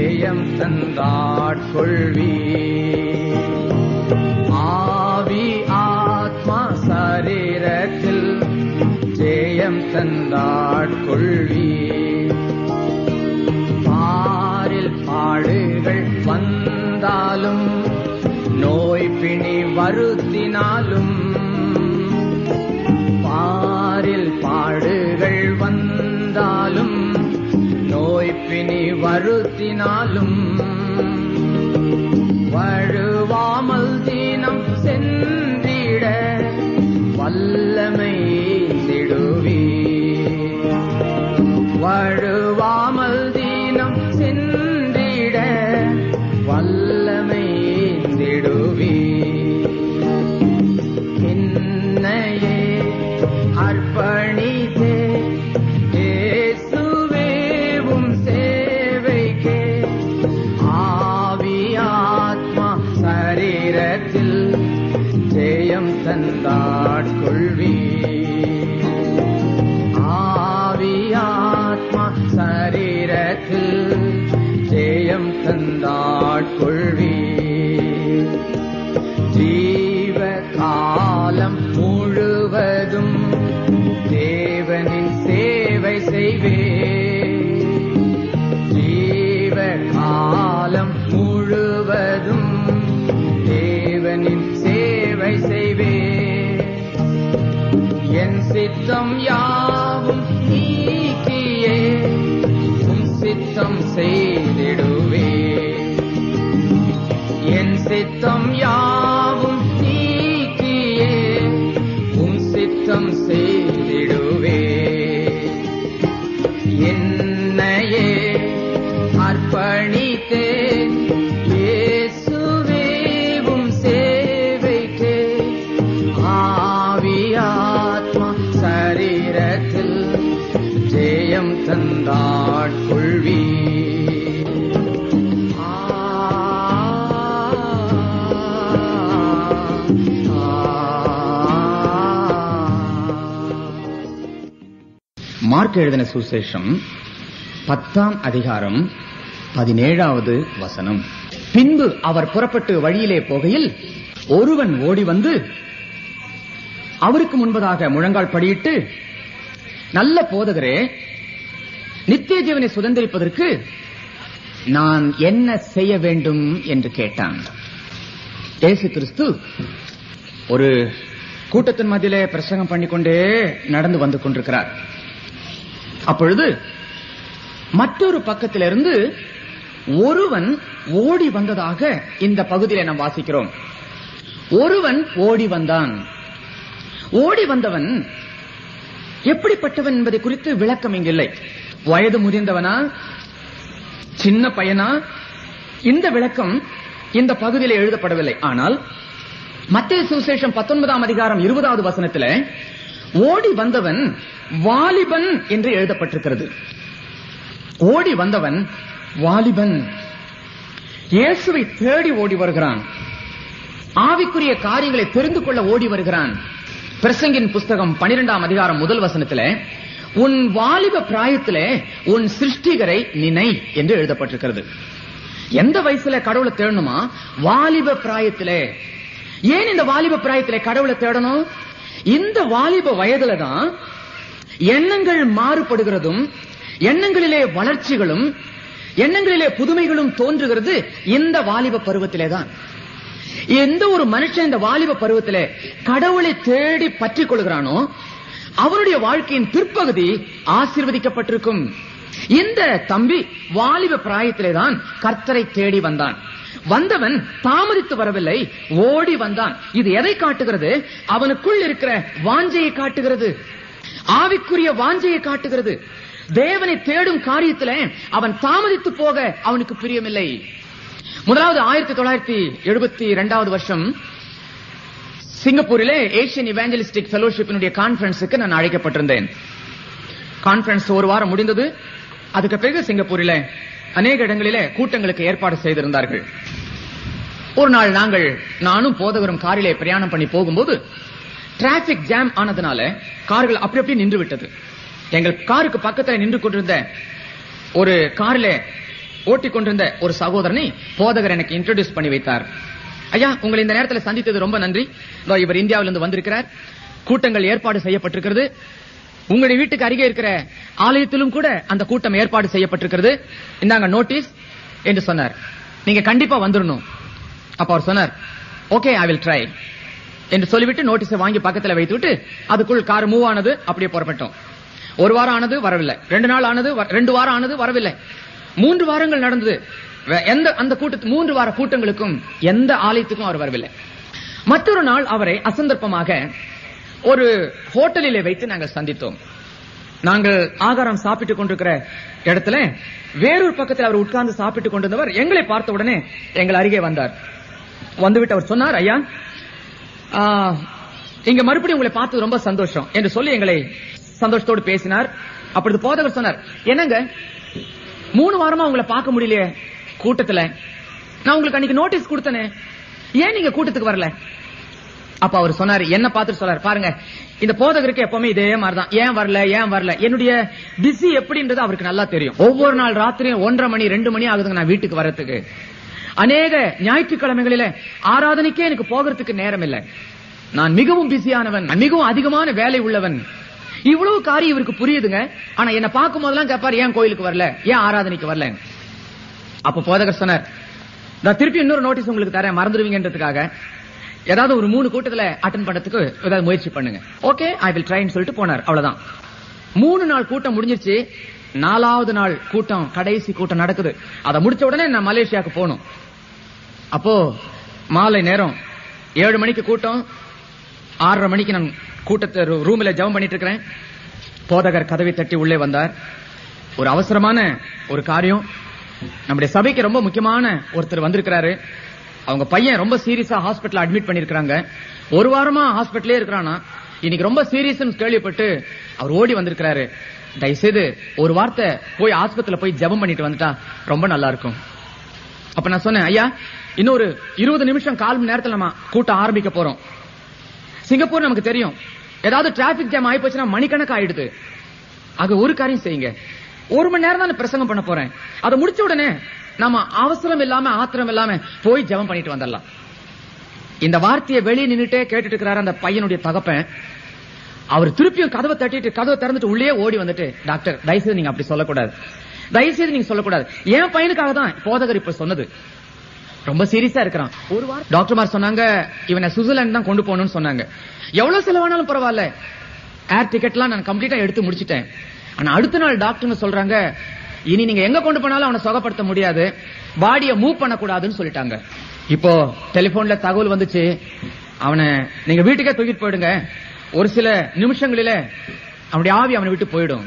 ஜெயம் தந்தாட்கொள்வி ஆவி ஆத்மா சரீரத்தில் ஜெயம் தந்தாட்கொள்வி பாரில் பாடுகள் வந்தாலும் நோய் பிணி வருத்தினாலும் பாரில் பாடுகள் வந்தாலும் நோய் பிணி வருத்தினாலும் வழுவாமல் தினம் சென்றிட வல்லமை திடுவி வழுவாமல் தினம் சென்றிட வல்லமை திடுவி என்னையே அர்ப்பணித்தே இயேசுவேவும் சேவைக்கே ஆவி ஆத்மா சரீரத்தில் ஜெயம் தந்தாட்கொள்வி ஆவி ஆத்மா சரீரத்தில் ஜெயம் தந்தாட்கொள்வி ஜீவ காலம் முழுவதும் தேவனின் சேவை செய்வே ஜீவ காலம் முழுவதும் தேவனின் சேவை செய்வே என் சித்தம் யாவும் நீக்கியே உம் சித்தம் செய்திடுவே என் சித்தம் யாவும் நீக்கியே உம் சித்தம் செய்திடுவே என்னையே அர்ப்பணித்தேன் இயேசுவேவும் சேவைக்கே ஆவி ஆத்மா சரீரத்தில் ஜெயம் தந்தாட்கொள்வி மார்க் எழுதின சுசேஷம் பத்தாம் அதிகாரம் பதினேழாவது வசனம் பின்பு அவர் புறப்பட்டு வழியிலே போகையில் ஒருவன் ஓடி வந்து அவருக்கு முன்பதாக முழங்கால் படியிட்டு நல்ல போதகரே நித்திய ஜீவனை சுதந்திரிப்பதற்கு நான் என்ன செய்ய வேண்டும் என்று கேட்டான் இயேசு கிறிஸ்து ஒரு கூட்டத்தின் மத்தியிலே பிரசங்கம் பண்ணிக்கொண்டே நடந்து வந்து கொண்டிருக்கிறார் அப்பொழுது மற்றொரு பக்கத்திலிருந்து ஒருவன் ஓடி வந்ததாக இந்த பகுதியில நாம் வாசிக்கிறோம் ஒருவன் ஓடி வந்தான் ஓடி வந்தவன் எப்படிப்பட்டவன் என்பதை குறித்து விளக்கம் இங்கில்லை வயது முதிர்ந்தவனா சின்ன பையனா இந்த விளக்கம் இந்த பகுதியில எழுதப்படவில்லை ஆனால் மத்திய சுசேஷம் பத்தொன்பதாம் அதிகாரம் இருபதாவது வசனத்துல ஓடி வந்தவன் வாலிபன் என்று எழுதப்பட்டிருக்கிறது ஓடி வந்தவன் வாலிபன் இயேசுவை தேடி ஓடி வருகிறான் ஆவிக்குரிய காரியங்களை தெரிந்து கொள்ள ஓடி வருகிறான் பிரசங்கின் புஸ்தகம் பனிரெண்டாம் அதிகாரம் முதல் வசனத்திலே உன் வாலிப பிராயத்திலே உன் சிருஷ்டிகரை நினை என்று எழுதப்பட்டிருக்கிறது எந்த வயசுல கடவுளை தேடணுமா வாலிப பிராயத்திலே ஏன் இந்த வாலிப பிராயத்திலே கடவுளை தேடணும் இந்த வாலிப வயதுல தான் எண்ணங்கள் மாறுபடுகிறதும் எண்ணங்களிலே வளர்ச்சிகளும் எண்ணங்களிலே புதுமைகளும் தோன்றுகிறது இந்த வாலிப பருவத்திலே தான் எந்த ஒரு மனுஷன் இந்த வாலிப பருவத்திலே கடவுளை தேடி பற்றிக் கொள்கிறானோ அவனுடைய வாழ்க்கையின் பிற்பகுதி ஆசீர்வதிக்கப்பட்டிருக்கும் இந்த தம்பி வாலிப பிராயத்திலே தான் கர்த்தரை தேடி வந்தான் வந்தவன் தாமதித்து வரவில்லை ஓடி வந்தான் இது எதை காட்டுகிறது அவனுக்குள் இருக்கிற வாஞ்சையை காட்டுகிறது ஆவிக்குரிய வாஞ்சையை காட்டுகிறது தேவனை தேடும் காரியத்திலே அவன் தாமதித்து போக அவனுக்கு பிரியமில்லை முதலாவது ஆயிரத்தி தொள்ளாயிரத்தி எழுபத்தி இரண்டாவது வருஷம் சிங்கப்பூரிலே ஏசியன் இவாஞ்சலிஸ்டிக் ஃபெலோஷிப்பினுடைய கான்பரன்ஸுக்கு நான் அழைக்கப்பட்டிருந்தேன் கான்பரன்ஸ் ஒரு வாரம் முடிந்தது அதுக்கு பிறகு சிங்கப்பூரிலே அநேக இடங்களிலே கூட்டங்களுக்கு ஏற்பாடு செய்திருந்தார்கள் ஒரு நாள் நாங்கள் நானும் போதவரும் காரிலே பிரயாணம் பண்ணி போகும்போது டிராபிக் ஜாம் ஆனதுனால கார்கள் அப்படி அப்படியே நின்று விட்டது எங்கள் காருக்கு பக்கத்துல நின்று கொண்டிருந்த ஒரு காரிலே ஓட்டிக் கொண்டிருந்த ஒரு சகோதரனை போதகர் எனக்கு இன்ட்ரோடியூஸ் பண்ணி வைத்தார் ஐயா உங்களை இந்த நேரத்தில் சந்தித்தது ரொம்ப நன்றி இதோ இவர் இந்தியாவிலிருந்து வந்திருக்கிறார் கூட்டங்கள் ஏற்பாடு செய்யப்பட்டிருக்கிறது உங்களுடைய வீட்டுக்கு அருகே இருக்கிற ஆலயத்திலும் கூட அந்த கூட்டம் ஏற்பாடு செய்யப்பட்டிருக்கிறது இந்தாங்க நோட்டீஸ் என்று சொன்னார் நீங்க கண்டிப்பா வந்துடணும் அப்ப அவர் சொன்னார் ஓகே ஐ வில் ட்ரை என்று சொல்லிவிட்டு நோட்டீஸை வாங்கி பக்கத்துல வைத்துவிட்டு அதுக்குள் கார் மூவ் ஆனது அப்படியே புறப்பட்டோம் ஒரு வாரம் ஆனது வரவில்லை ரெண்டு நாள் ஆனது வ- ரெண்டு வாரம் ஆனது வரவில்லை மூன்று வாரங்கள் நடந்தது வே- எந்த அந்த கூட்டத்து மூன்று வார கூட்டங்களுக்கும் எந்த ஆலயத்துக்கும் அவர் வரவில்லை மற்றொரு நாள் அவரை அசந்தர்ப்பமாக ஒரு ஹோட்டலிலே வைத்து நாங்கள் சந்தித்தோம் நாங்கள் ஆகாரம் சாப்பிட்டுக் கொண்டிருக்கிற இடத்துல வேறொரு பக்கத்தில் அவர் உட்கார்ந்து சாப்பிட்டுக் கொண்டிருந்தவர் எங்களை பார்த்த உடனே எங்கள் அருகே வந்தார் வந்துவிட்டு அவர் சொன்னார் ஐயா ஆ, இங்க மறுபடியும் உங்களை பார்த்து ரொம்ப சந்தோஷம் என்று சொல்லி எங்களை சந்தோஷத்தோடு பேசினார் அப்பொழுது போதகர் சொன்னார் என்னங்க மூணு வாரமா உங்களை பார்க்க முடியலையே கூட்டத்துல நான் உங்களுக்கு அன்னைக்கு நோட்டீஸ் கொடுத்தனே ஏன் நீங்க கூட்டத்துக்கு வரல அப்ப அவர் சொன்னாரு என்ன பார்த்துட்டு சொன்னார் பாருங்க இந்த போதகருக்கு எப்பவுமே இதே மாதிரிதான் ஏன் வரல ஏன் வரல என்னுடைய பிஸி எப்படின்றது அவருக்கு நல்லா தெரியும் ஒவ்வொரு நாள் ராத்திரியும் ஒன்றரை மணி ரெண்டு மணி ஆகுதுங்க நான் வீட்டுக்கு வர்றதுக்கு அநேக ஞாயிற்றுக்கிழமைகளில ஆராதனைக்கே எனக்கு போகிறதுக்கு நேரம் இல்லை நான் மிகவும் பிஸியானவன் நான் மிகவும் அதிகமான வேலை உள்ளவன் இவ்வளவு காரியம் இவருக்கு புரியுதுங்க ஆனா என்ன பார்க்கும் போதெல்லாம் கேட்பாரு ஏன் கோயிலுக்கு வரல ஏன் ஆராதனைக்கு வரல அப்ப போதகர் சொன்னார் நான் திருப்பி இன்னொரு நோட்டீஸ் உங்களுக்கு தரேன் மறந்துடுவீங்கன்றதுக்காக ஏதாவது ஒரு மூணு கூட்டத்துல அட்டன் பண்றதுக்கு ஏதாவது முயற்சி பண்ணுங்க ஓகே ஐ வில் ட்ரைன்னு சொல்லிட்டு போனார் அவ்வளவுதான் மூணு நாள் கூட்டம் முடிஞ்சிருச்சு நாலாவது நாள் கூட்டம் கடைசி கூட்டம் நடக்குது அதை முடிச்ச உடனே நான் மலேசியாவுக்கு போகணும் அப்போ மாலை நேரம் ஏழு மணிக்கு கூட்டம் ஆறரை மணிக்கு நான் கூட்டத்தை ரூ- ரூம்ல ஜெபம் பண்ணிட்டு இருக்கிறேன் போதகர் கதவை தட்டி உள்ளே வந்தார் ஒரு அவசரமான ஒரு காரியம் நம்முடைய சபைக்கு ரொம்ப முக்கியமான ஒருத்தர் வந்திருக்கிறாரு அவங்க பையன் ரொம்ப சீரியஸா ஹாஸ்பிடல்ல அட்மிட் பண்ணிருக்காங்க ஒரு வாரமா ஹாஸ்பிட்டலே இருக்கிறானா இன்னைக்கு ரொம்ப சீரியஸ் கேள்விப்பட்டு அவர் ஓடி வந்திருக்கிறாரு தயவுசெய்து ஒரு வார்த்தை போய் ஆஸ்பத்திரியில போய் ஜெபம் பண்ணிட்டு வந்துட்டா ரொம்ப நல்லா இருக்கும் அப்ப நான் சொன்னேன் ஐயா இன்னொரு இருபது நிமிஷம் கால் மணி நேரத்துல நம்ம கூட்டம் ஆரம்பிக்க போறோம் சிங்கப்பூர் நமக்கு தெரியும் ஏதாவது டிராபிக் ஜாம் ஆயி போச்சுன்னா மணிக்கணக்கு ஆயிடுது ஆக ஒரு காரியம் செய்யுங்க ஒரு மணி நேரம் தான் நான் பிரசங்கம் பண்ண போறேன் அதை முடிச்ச உடனே நாம அவசரம் இல்லாம ஆத்திரம் இல்லாம போய் ஜெபம் பண்ணிட்டு வந்துடலாம் இந்த வார்த்தையை வெளியே நின்னுட்டே கேட்டுட்டு இருக்கிறாரு அந்த பையனுடைய தகப்பன் அவர் திருப்பியும் கதவை தட்டிட்டு கதவை திறந்துட்டு உள்ளே ஓடி வந்துட்டு டாக்டர் தயவுசெய்து நீங்க அப்படி சொல்லக்கூடாது தயவுசெய்து நீங்க சொல்லக்கூடாது என் பையனுக்காக தான் போதகர் இப்ப சொன்னது ரொம்ப சீரியஸா இருக்கிறான் ஒரு வாரம் டாக்டர்மார் சொன்னாங்க இவனை சுவிட்சர்லாந்து தான் கொண்டு போகணும்னு சொன்னாங்க எவ்வளவு செலவானாலும் பரவாயில்ல ஏர் டிக்கெட்லாம் நான் கம்ப்ளீட்டா எடுத்து முடிச்சிட்டேன் ஆனா அடுத்த நாள் டாக்டர்ங்க சொல்றாங்க இனி நீங்க எங்க கொண்டு போனாலும் அவனை சுகப்படுத்த முடியாது பாடியை மூவ் பண்ணக்கூடாதுன்னு சொல்லிட்டாங்க இப்போ டெலிபோன்ல தகவல் வந்துச்சு அவனை நீங்க வீட்டுக்கே தூக்கிட்டு போயிடுங்க ஒரு சில நிமிஷங்களில அவனுடைய ஆவி அவனை விட்டு போயிடும்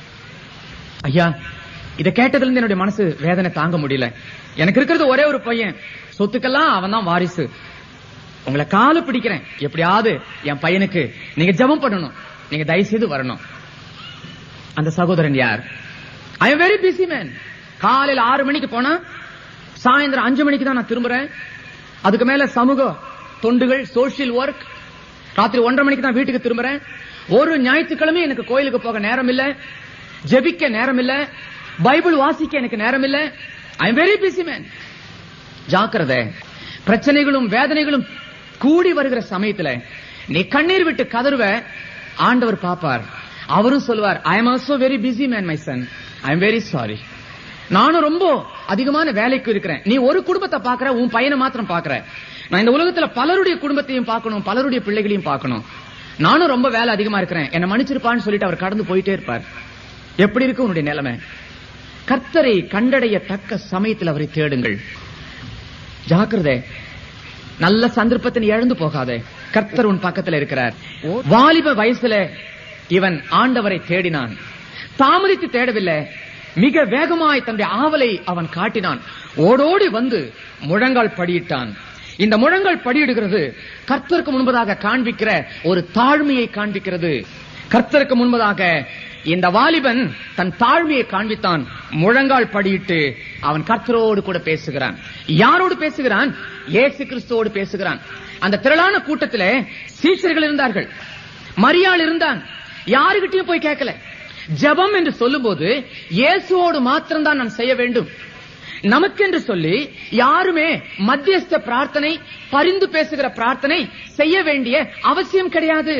ஐயா இத கேட்டதுல இருந்து என்னுடைய மனசு வேதனை தாங்க முடியல எனக்கு இருக்கிறது ஒரே ஒரு பையன் சொத்துக்கெல்லாம் அவன் தான் வாரிசு உங்களை காலு பிடிக்கிறேன் எப்படியாவது என் பையனுக்கு நீங்க ஜெபம் பண்ணணும் நீங்க தயவு செய்து வரணும் அந்த சகோதரன் யார் I am very busy man காலையில ஆறு மணிக்கு போனா சாயந்தரம் அஞ்சு மணிக்கு தான் நான் திரும்புறேன் அதுக்கு மேல சமூக தொண்டுகள் சோஷியல் ஒர்க் ராத்திரி ஒன்றரை மணிக்கு தான் வீட்டுக்கு திரும்புறேன் ஒரு ஞாயிற்றுக்கிழமை எனக்கு கோயிலுக்கு போக நேரம் இல்ல ஜெபிக்க நேரம் இல்ல பைபிள் வாசிக்க எனக்கு நேரம் இல்ல I am very busy man ஜாக்கிரதை பிரச்சனைகளும் வேதனைகளும் கூடி வருகிற சமயத்துல நீ கண்ணீர் விட்டு கதறுவ ஆண்டவர் பாப்பார் அவரும் சொல்வார் I am also very busy man my son I am very sorry நானும் ரொம்ப அதிகமான வேலைக்கு இருக்கிறேன் நீ ஒரு குடும்பத்தை பாக்குற உன் பையனை மாத்திரம் பாக்குற நான் இந்த உலகத்துல பலருடைய குடும்பத்தையும் பார்க்கணும் பலருடைய பிள்ளைகளையும் பார்க்கணும் நானும் ரொம்ப வேலை அதிகமா இருக்கிறேன் என்ன மன்னிச்சிருப்பான்னு சொல்லிட்டு அவர் கடந்து போயிட்டே இருப்பார் எப்படி இருக்கு உன்னுடைய நிலைமை கர்த்தரை கண்டடைய தக்க சமயத்தில் அவரை தேடுங்கள் ஜாக்கிரதை நல்ல சந்தர்ப்பத்தை நீ இழந்து போகாதே கர்த்தர் உன் பக்கத்துல இருக்கிறார் வாலிப வயசுல இவன் ஆண்டவரை தேடினான் தாமதித்து தேடவில்லை மிக வேகமாய் தன்னுடைய ஆவலை அவன் காட்டினான் ஓடோடி வந்து முழங்கால் படியிட்டான் இந்த முழங்கால் படியிடுகிறது கர்த்தருக்கு முன்பதாக காண்பிக்கிற ஒரு தாழ்மையை காண்பிக்கிறது கர்த்தருக்கு முன்பதாக இந்த வாலிபன் தன் தாழ்மையை காண்பித்தான் முழங்கால் படியிட்டு அவன் கர்த்தரோடு கூட பேசுகிறான் யாரோடு பேசுகிறான் இயேசு கிறிஸ்துவோடு பேசுகிறான் அந்த திரளான கூட்டத்திலே சீஷர்கள் இருந்தார்கள் மரியாள் இருந்தான் யாருகிட்டயும் போய் கேட்கல ஜெபம் என்று சொல்லும்போது இயேசுவோடு மாத்திரம்தான் நான் செய்ய வேண்டும் நமக்கென்று சொல்லி யாருமே மத்தியஸ்த பிரார்த்தனை பரிந்து பேசுகிற பிரார்த்தனை செய்ய வேண்டிய அவசியம் கிடையாது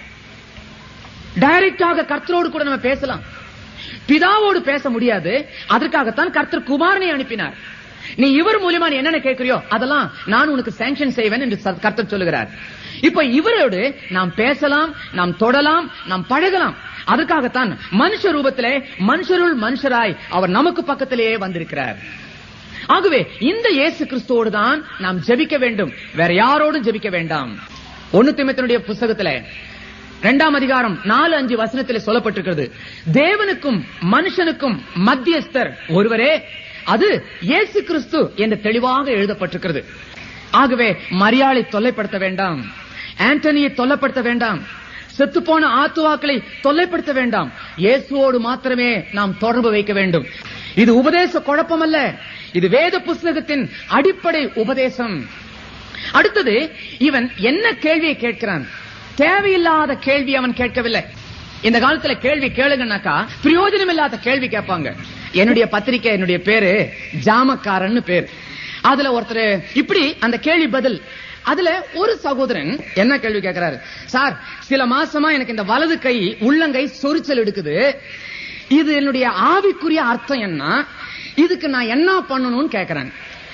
டைரக்டாக கர்த்தரோடு கூட நம்ம பேசலாம் பிதாவோடு பேச முடியாது அதற்காகத்தான் கர்த்தர் குமாரனை அனுப்பினார் நீ இவர் மூலியமா நீ என்னென்ன கேட்கறியோ அதெல்லாம் நான் உனக்கு சாங்ஷன் செய்வேன் என்று ச- கர்த்தர் சொல்லுகிறார் இப்ப இவரோடு நாம் பேசலாம் நாம் தொடலாம் நாம் பழகலாம் அதற்காகத்தான் மனுஷ ரூபத்திலே மனுஷருள் மனுஷராய் அவர் நமக்கு பக்கத்திலேயே வந்திருக்கிறார் ஆகவே இந்த இயேசு கிறிஸ்துவோடு தான் நாம் ஜெபிக்க வேண்டும் வேற யாரோடும் ஜெபிக்க வேண்டாம் ஒன்னு திமுத்தினுடைய புஸ்தகத்துல இரண்டாம் அதிகாரம் நாலு அஞ்சு வசனத்தில் சொல்லப்பட்டிருக்கிறது தேவனுக்கும் மனுஷனுக்கும் மத்தியஸ்தர் ஒருவரே அது இயேசு கிறிஸ்து என்று தெளிவாக எழுதப்பட்டிருக்கிறது ஆகவே மரியாதை தொல்லைப்படுத்த வேண்டாம் ஆண்டனியை தொல்லைப்படுத்த வேண்டாம் செத்துப்போன ஆத்துவாக்களை தொல்லைப்படுத்த வேண்டாம் இயேசுவோடு மாத்திரமே நாம் தொடர்பு வைக்க வேண்டும் இது உபதேச குழப்பம் அல்ல இது வேத புஸ்தகத்தின் அடிப்படை உபதேசம் அடுத்தது இவன் என்ன கேள்வியை கேட்கிறான் தேவையில்லாத கேள்வி அவன் கேட்கவில்லை இந்த காலத்துல கேள்வி கேளுங்கன்னாக்கா பிரயோஜனம் இல்லாத கேள்வி கேட்பாங்க என்னுடைய பத்திரிக்கை என்னுடைய பேரு ஜாமக்காரன்னு பேர் அதுல ஒருத்தர் இப்படி அந்த கேள்வி பதில் அதுல ஒரு சகோதரன் என்ன கேள்வி கேட்கிறாரு சார் சில மாசமா எனக்கு இந்த வலது கை உள்ளங்கை சொரிச்சல் எடுக்குது இது என்னுடைய ஆவிக்குரிய அர்த்தம் என்ன இதுக்கு நான் என்ன பண்ணணும்னு கேக்குறேன்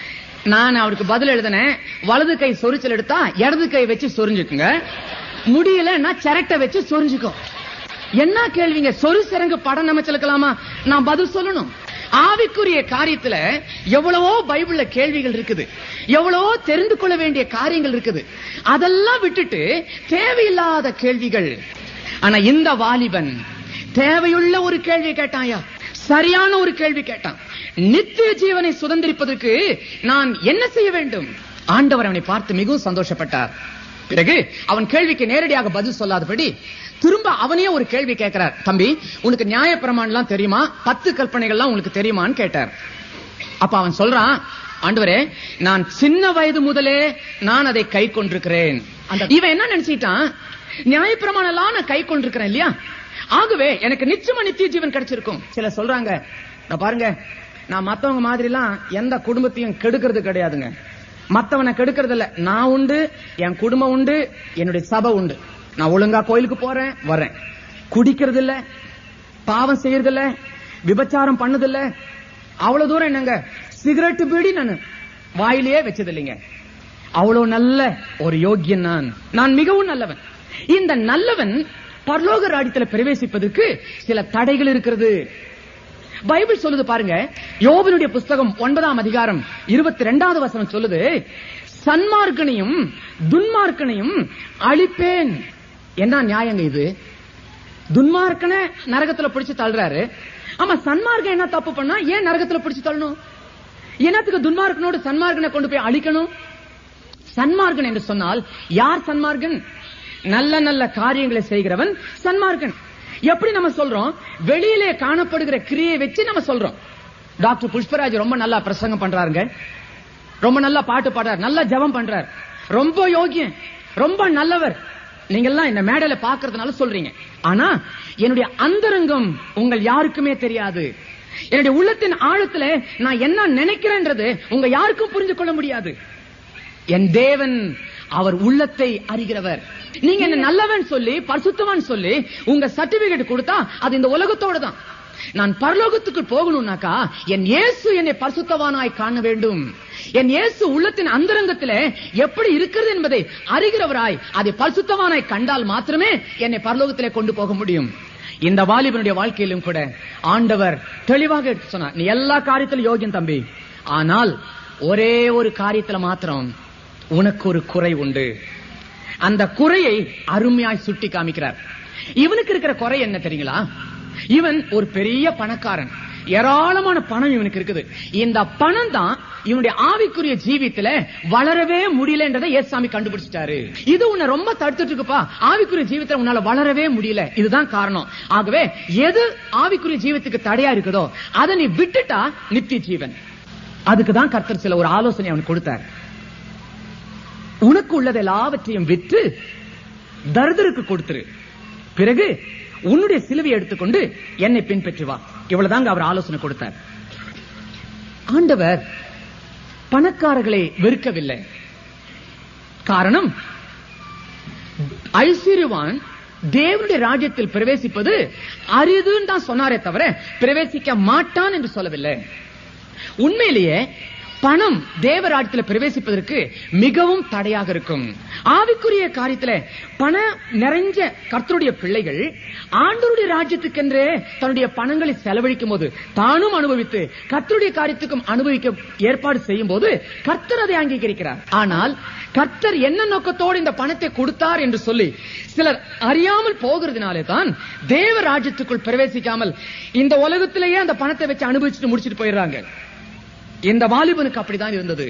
நான் அவருக்கு பதில் எழுதினேன் வலது கை சொரிச்சல் எடுத்தா இடது கை வச்சு சொரிஞ்சுக்குங்க முடியலன்னா சிரட்டை வச்சு சொரிஞ்சுக்கோ என்ன கேள்விங்க சொரு சிறங்கு படம் அமைச்சலுக்கலாமா நான் பதில் சொல்லணும் ஆவிக்குரிய காரியத்துல எவ்வளவோ பைபிள்ல கேள்விகள் இருக்குது எவ்வளவோ தெரிந்து கொள்ள வேண்டிய காரியங்கள் இருக்குது அதெல்லாம் விட்டுட்டு தேவையில்லாத கேள்விகள் ஆனா இந்த வாலிபன் தேவையுள்ள ஒரு கேள்வி கேட்டாயா சரியான ஒரு கேள்வி கேட்டான் நித்திய ஜீவனை சுதந்திரிப்பதற்கு நான் என்ன செய்ய வேண்டும் ஆண்டவர் அவனை பார்த்து மிகவும் சந்தோஷப்பட்டார் பிறகு அவன் கேள்விக்கு நேரடியாக பதில் சொல்லாதபடி திரும்ப அவனே ஒரு கேள்வி கேட்கிறார் தம்பி உனக்கு நியாயப்பிரமாணம்லாம் தெரியுமா பத்து கற்பனைகள்லாம் உனக்கு தெரியுமான்னு கேட்டார் அப்ப அவன் சொல்றான் ஆண்டவரே நான் சின்ன வயது முதலே நான் அதை கை கொண்டிருக்கிறேன் அந்த இவன் என்ன நினைச்சிட்டான் நியாயப்பிரமாணம் எல்லாம் நான் கை கொண்டிருக்கிறேன் இல்லையா ஆகவே எனக்கு நிச்சயமா நித்திய ஜீவன் கிடைச்சிருக்கும் சில சொல்றாங்க நான் பாருங்க நான் மத்தவங்க மாதிரி எல்லாம் எந்த குடும்பத்தையும் கெடுக்கிறது கிடையாதுங்க மத்தவனை கெடுக்கிறது இல்ல நான் உண்டு என் குடும்பம் உண்டு என்னுடைய சபை உண்டு நான் ஒழுங்கா கோயிலுக்கு போறேன் வரேன் குடிக்கிறது இல்ல பாவம் செய்யறது இல்ல விபச்சாரம் பண்ணது இல்ல அவ்வளவு தூரம் என்னங்க சிகரெட் பீடி நான் வாயிலேயே வச்சது இல்லைங்க அவ்வளவு நல்ல ஒரு யோக்கியன் நான் நான் மிகவும் நல்லவன் இந்த நல்லவன் பரலோக ராஜ்யத்துல பிரவேசிப்பதற்கு சில தடைகள் இருக்கிறது பைபிள் சொல்லுது பாருங்க யோபனுடைய புஸ்தகம் ஒன்பதாம் அதிகாரம் இருபத்தி ரெண்டாவது வசனம் சொல்லுது சன்மார்க்கனையும் துன்மார்க்கனையும் அழிப்பேன் என்ன நியாயங்க இது துன்மார்க்கனை நரகத்துல பிடிச்சு தள்ளுறாரு ஆமா சன்மார்க்கன் என்ன தப்பு பண்ணா ஏன் நரகத்துல பிடிச்சு தள்ளணும் என்னத்துக்கு துன்மார்க்கனோடு சன்மார்க்கனை கொண்டு போய் அழிக்கணும் சன்மார்க்கன் என்று சொன்னால் யார் சன்மார்க்கன் நல்ல நல்ல காரியங்களை செய்கிறவன் சன்மார்க்கன் எப்படி நம்ம சொல்றோம் வெளியிலே காணப்படுகிற கிரியை வச்சு நம்ம சொல்றோம் டாக்டர் புஷ்பராஜ் ரொம்ப நல்லா பிரசங்கம் பண்றாருங்க ரொம்ப நல்லா பாட்டு பாடுறார் நல்லா ஜெபம் பண்றார் ரொம்ப யோகியன் ரொம்ப நல்லவர் நீங்க எல்லாம் இந்த மேடையில பாக்குறதுனால சொல்றீங்க ஆனா என்னுடைய அந்தரங்கம் உங்கள் யாருக்குமே தெரியாது என்னுடைய உள்ளத்தின் ஆழத்துல நான் என்ன நினைக்கிறேன்றது உங்க யாருக்கும் புரிஞ்சு கொள்ள முடியாது என் தேவன் அவர் உள்ளத்தை அறிகிறவர் நீங்க என்ன நல்லவன் சொல்லி பரிசுத்தவான் சொல்லி உங்க சர்டிபிகேட் கொடுத்தா அது இந்த உலகத்தோட தான் நான் பரலோகத்துக்கு போகணும்னாக்கா என் இயேசு என்னை பரிசுத்தவானாய் காண வேண்டும் என் இயேசு உள்ளத்தின் அந்தரங்கத்திலே எப்படி இருக்கிறது என்பதை அறிகிறவராய் அதை பரிசுத்தவானாய் கண்டால் மாத்திரமே என்னை பரலோகத்திலே கொண்டு போக முடியும் இந்த வாலிபனுடைய வாழ்க்கையிலும் கூட ஆண்டவர் தெளிவாக எடுத்து சொன்னார் நீ எல்லா காரியத்திலும் யோகியம் தம்பி ஆனால் ஒரே ஒரு காரியத்துல மாத்திரம் உனக்கு ஒரு குறை உண்டு அந்த குறையை அருமையாய் சுட்டி காமிக்கிறார் இவனுக்கு இருக்கிற குறை என்ன தெரியுங்களா இவன் ஒரு பெரிய பணக்காரன் ஏராளமான பணம் இவனுக்கு இருக்குது இந்த பணம் தான் இவனுடைய ஆவிக்குரிய ஜீவித்துல வளரவே முடியலன்றதை ஏசாமி கண்டுபிடிச்சிட்டாரு இது உன்னை ரொம்ப தடுத்துட்டு இருக்குப்பா ஆவிக்குரிய ஜீவித்துல உன்னால வளரவே முடியல இதுதான் காரணம் ஆகவே எது ஆவிக்குரிய ஜீவத்துக்கு தடையா இருக்குதோ அதை நீ விட்டுட்டா நித்திய ஜீவன் அதுக்கு தான் கர்த்தர் சில ஒரு ஆலோசனை அவனுக்கு கொடுத்தார் உனக்கு உள்ளது எல்லாவற்றையும் விற்று தரிதருக்கு கொடுத்துரு பிறகு உன்னுடைய சிலுவையை எடுத்துக்கொண்டு என்னை பின்பற்றி வா இவ்வளவுதாங்க அவர் ஆலோசனை கொடுத்தார் ஆண்டவர் பணக்காரர்களை வெறுக்கவில்லை காரணம் ஐஸ்வர்யவான் தேவனுடைய ராஜ்யத்தில் பிரவேசிப்பது அரிதுன்னு தான் சொன்னாரே தவிர பிரவேசிக்க மாட்டான் என்று சொல்லவில்லை உண்மையிலேயே பணம் தேவராஜ்யத்தில் பிரவேசிப்பதற்கு மிகவும் தடையாக இருக்கும் ஆவிக்குரிய காரியத்துல பணம் நிறைஞ்ச கர்த்தருடைய பிள்ளைகள் ஆண்டவருடைய ராஜ்யத்துக்கென்றே தன்னுடைய பணங்களை செலவழிக்கும் போது தானும் அனுபவித்து கர்த்தருடைய காரியத்துக்கும் அனுபவிக்க ஏற்பாடு செய்யும் போது கர்த்தர் அதை அங்கீகரிக்கிறார் ஆனால் கர்த்தர் என்ன நோக்கத்தோடு இந்த பணத்தை கொடுத்தார் என்று சொல்லி சிலர் அறியாமல் போகிறதுனாலே தான் தேவ ராஜ்யத்துக்குள் பிரவேசிக்காமல் இந்த உலகத்திலேயே அந்த பணத்தை வச்சு அனுபவிச்சுட்டு முடிச்சிட்டு போயிடுறாங்க இந்த வாலிபனுக்கு அப்படிதான் இருந்தது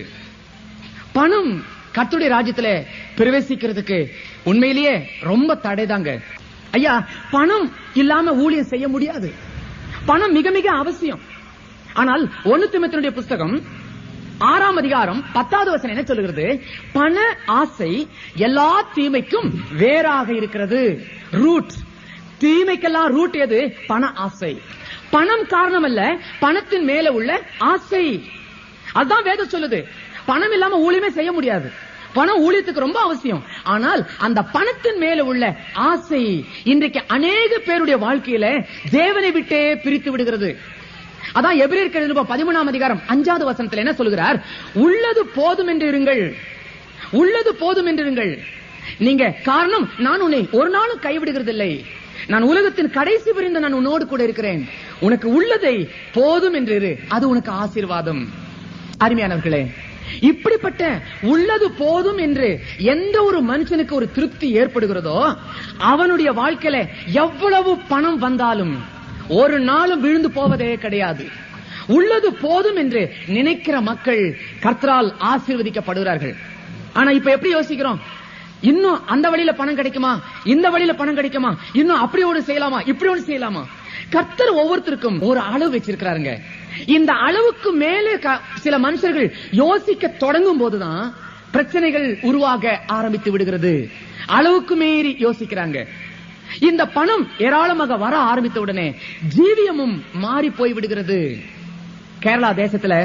பணம் கர்த்தருடைய ராஜ்யத்துல பிரவேசிக்கிறதுக்கு உண்மையிலேயே ரொம்ப தடைதாங்க ஐயா பணம் இல்லாம ஊழியம் செய்ய முடியாது பணம் மிக மிக அவசியம் ஆனால் ஒன்னு திமுத்தினுடைய புஸ்தகம் ஆறாம் அதிகாரம் பத்தாவது வசனம் என்ன சொல்லுகிறது பண ஆசை எல்லா தீமைக்கும் வேறாக இருக்கிறது ரூட் தீமைக்கெல்லாம் ரூட் எது பண ஆசை பணம் காரணம் அல்ல பணத்தின் மேல உள்ள ஆசை அதுதான் வேதம் சொல்லுது பணம் இல்லாம ஊழியமே செய்ய முடியாது பணம் ஊழியத்துக்கு ரொம்ப அவசியம் ஆனால் அந்த பணத்தின் மேல உள்ள ஆசை இன்றைக்கு அநேக பேருடைய வாழ்க்கையில தேவனை விட்டே பிரித்து விடுகிறது அதான் எபிரேயர் நிருபம் பதிமூணாம் அதிகாரம் அஞ்சாவது வசனத்தில் என்ன சொல்கிறார் உள்ளது போதும் என்று இருங்கள் உள்ளது போதும் என்று இருங்கள் நீங்க காரணம் நான் உன்னை ஒரு நாளும் கைவிடுகிறதில்லை நான் உலகத்தின் கடைசி வரைந்த நான் உன்னோடு கூட இருக்கிறேன் உனக்கு உள்ளதை போதும் என்று இரு அது உனக்கு ஆசீர்வாதம் அருமையானவர்களே இப்படிப்பட்ட உள்ளது போதும் என்று எந்த ஒரு மனுஷனுக்கு ஒரு திருப்தி ஏற்படுகிறதோ அவனுடைய வாழ்க்கையில எவ்வளவு பணம் வந்தாலும் ஒரு நாளும் விழுந்து போவதே கிடையாது உள்ளது போதும் என்று நினைக்கிற மக்கள் கர்த்தரால் ஆசீர்வதிக்கப்படுகிறார்கள் ஆனா இப்ப எப்படி யோசிக்கிறோம் இன்னும் அந்த வழியில பணம் கிடைக்குமா இந்த வழியில பணம் கிடைக்குமா இன்னும் அப்படி ஒன்று செய்யலாமா இப்படி ஒன்று செய்யலாமா கர்த்தர் ஒவ்வொருத்தருக்கும் ஒரு அளவு வச்சிருக்கிறாருங்க இந்த அளவுக்கு மேலே க- சில மனுஷர்கள் யோசிக்க தொடங்கும் போதுதான் பிரச்சனைகள் உருவாக ஆரம்பித்து விடுகிறது அளவுக்கு மீறி யோசிக்கிறாங்க இந்த பணம் ஏராளமாக வர ஆரம்பித்த உடனே ஜீவியமும் மாறி போய் விடுகிறது கேரளா தேசத்துல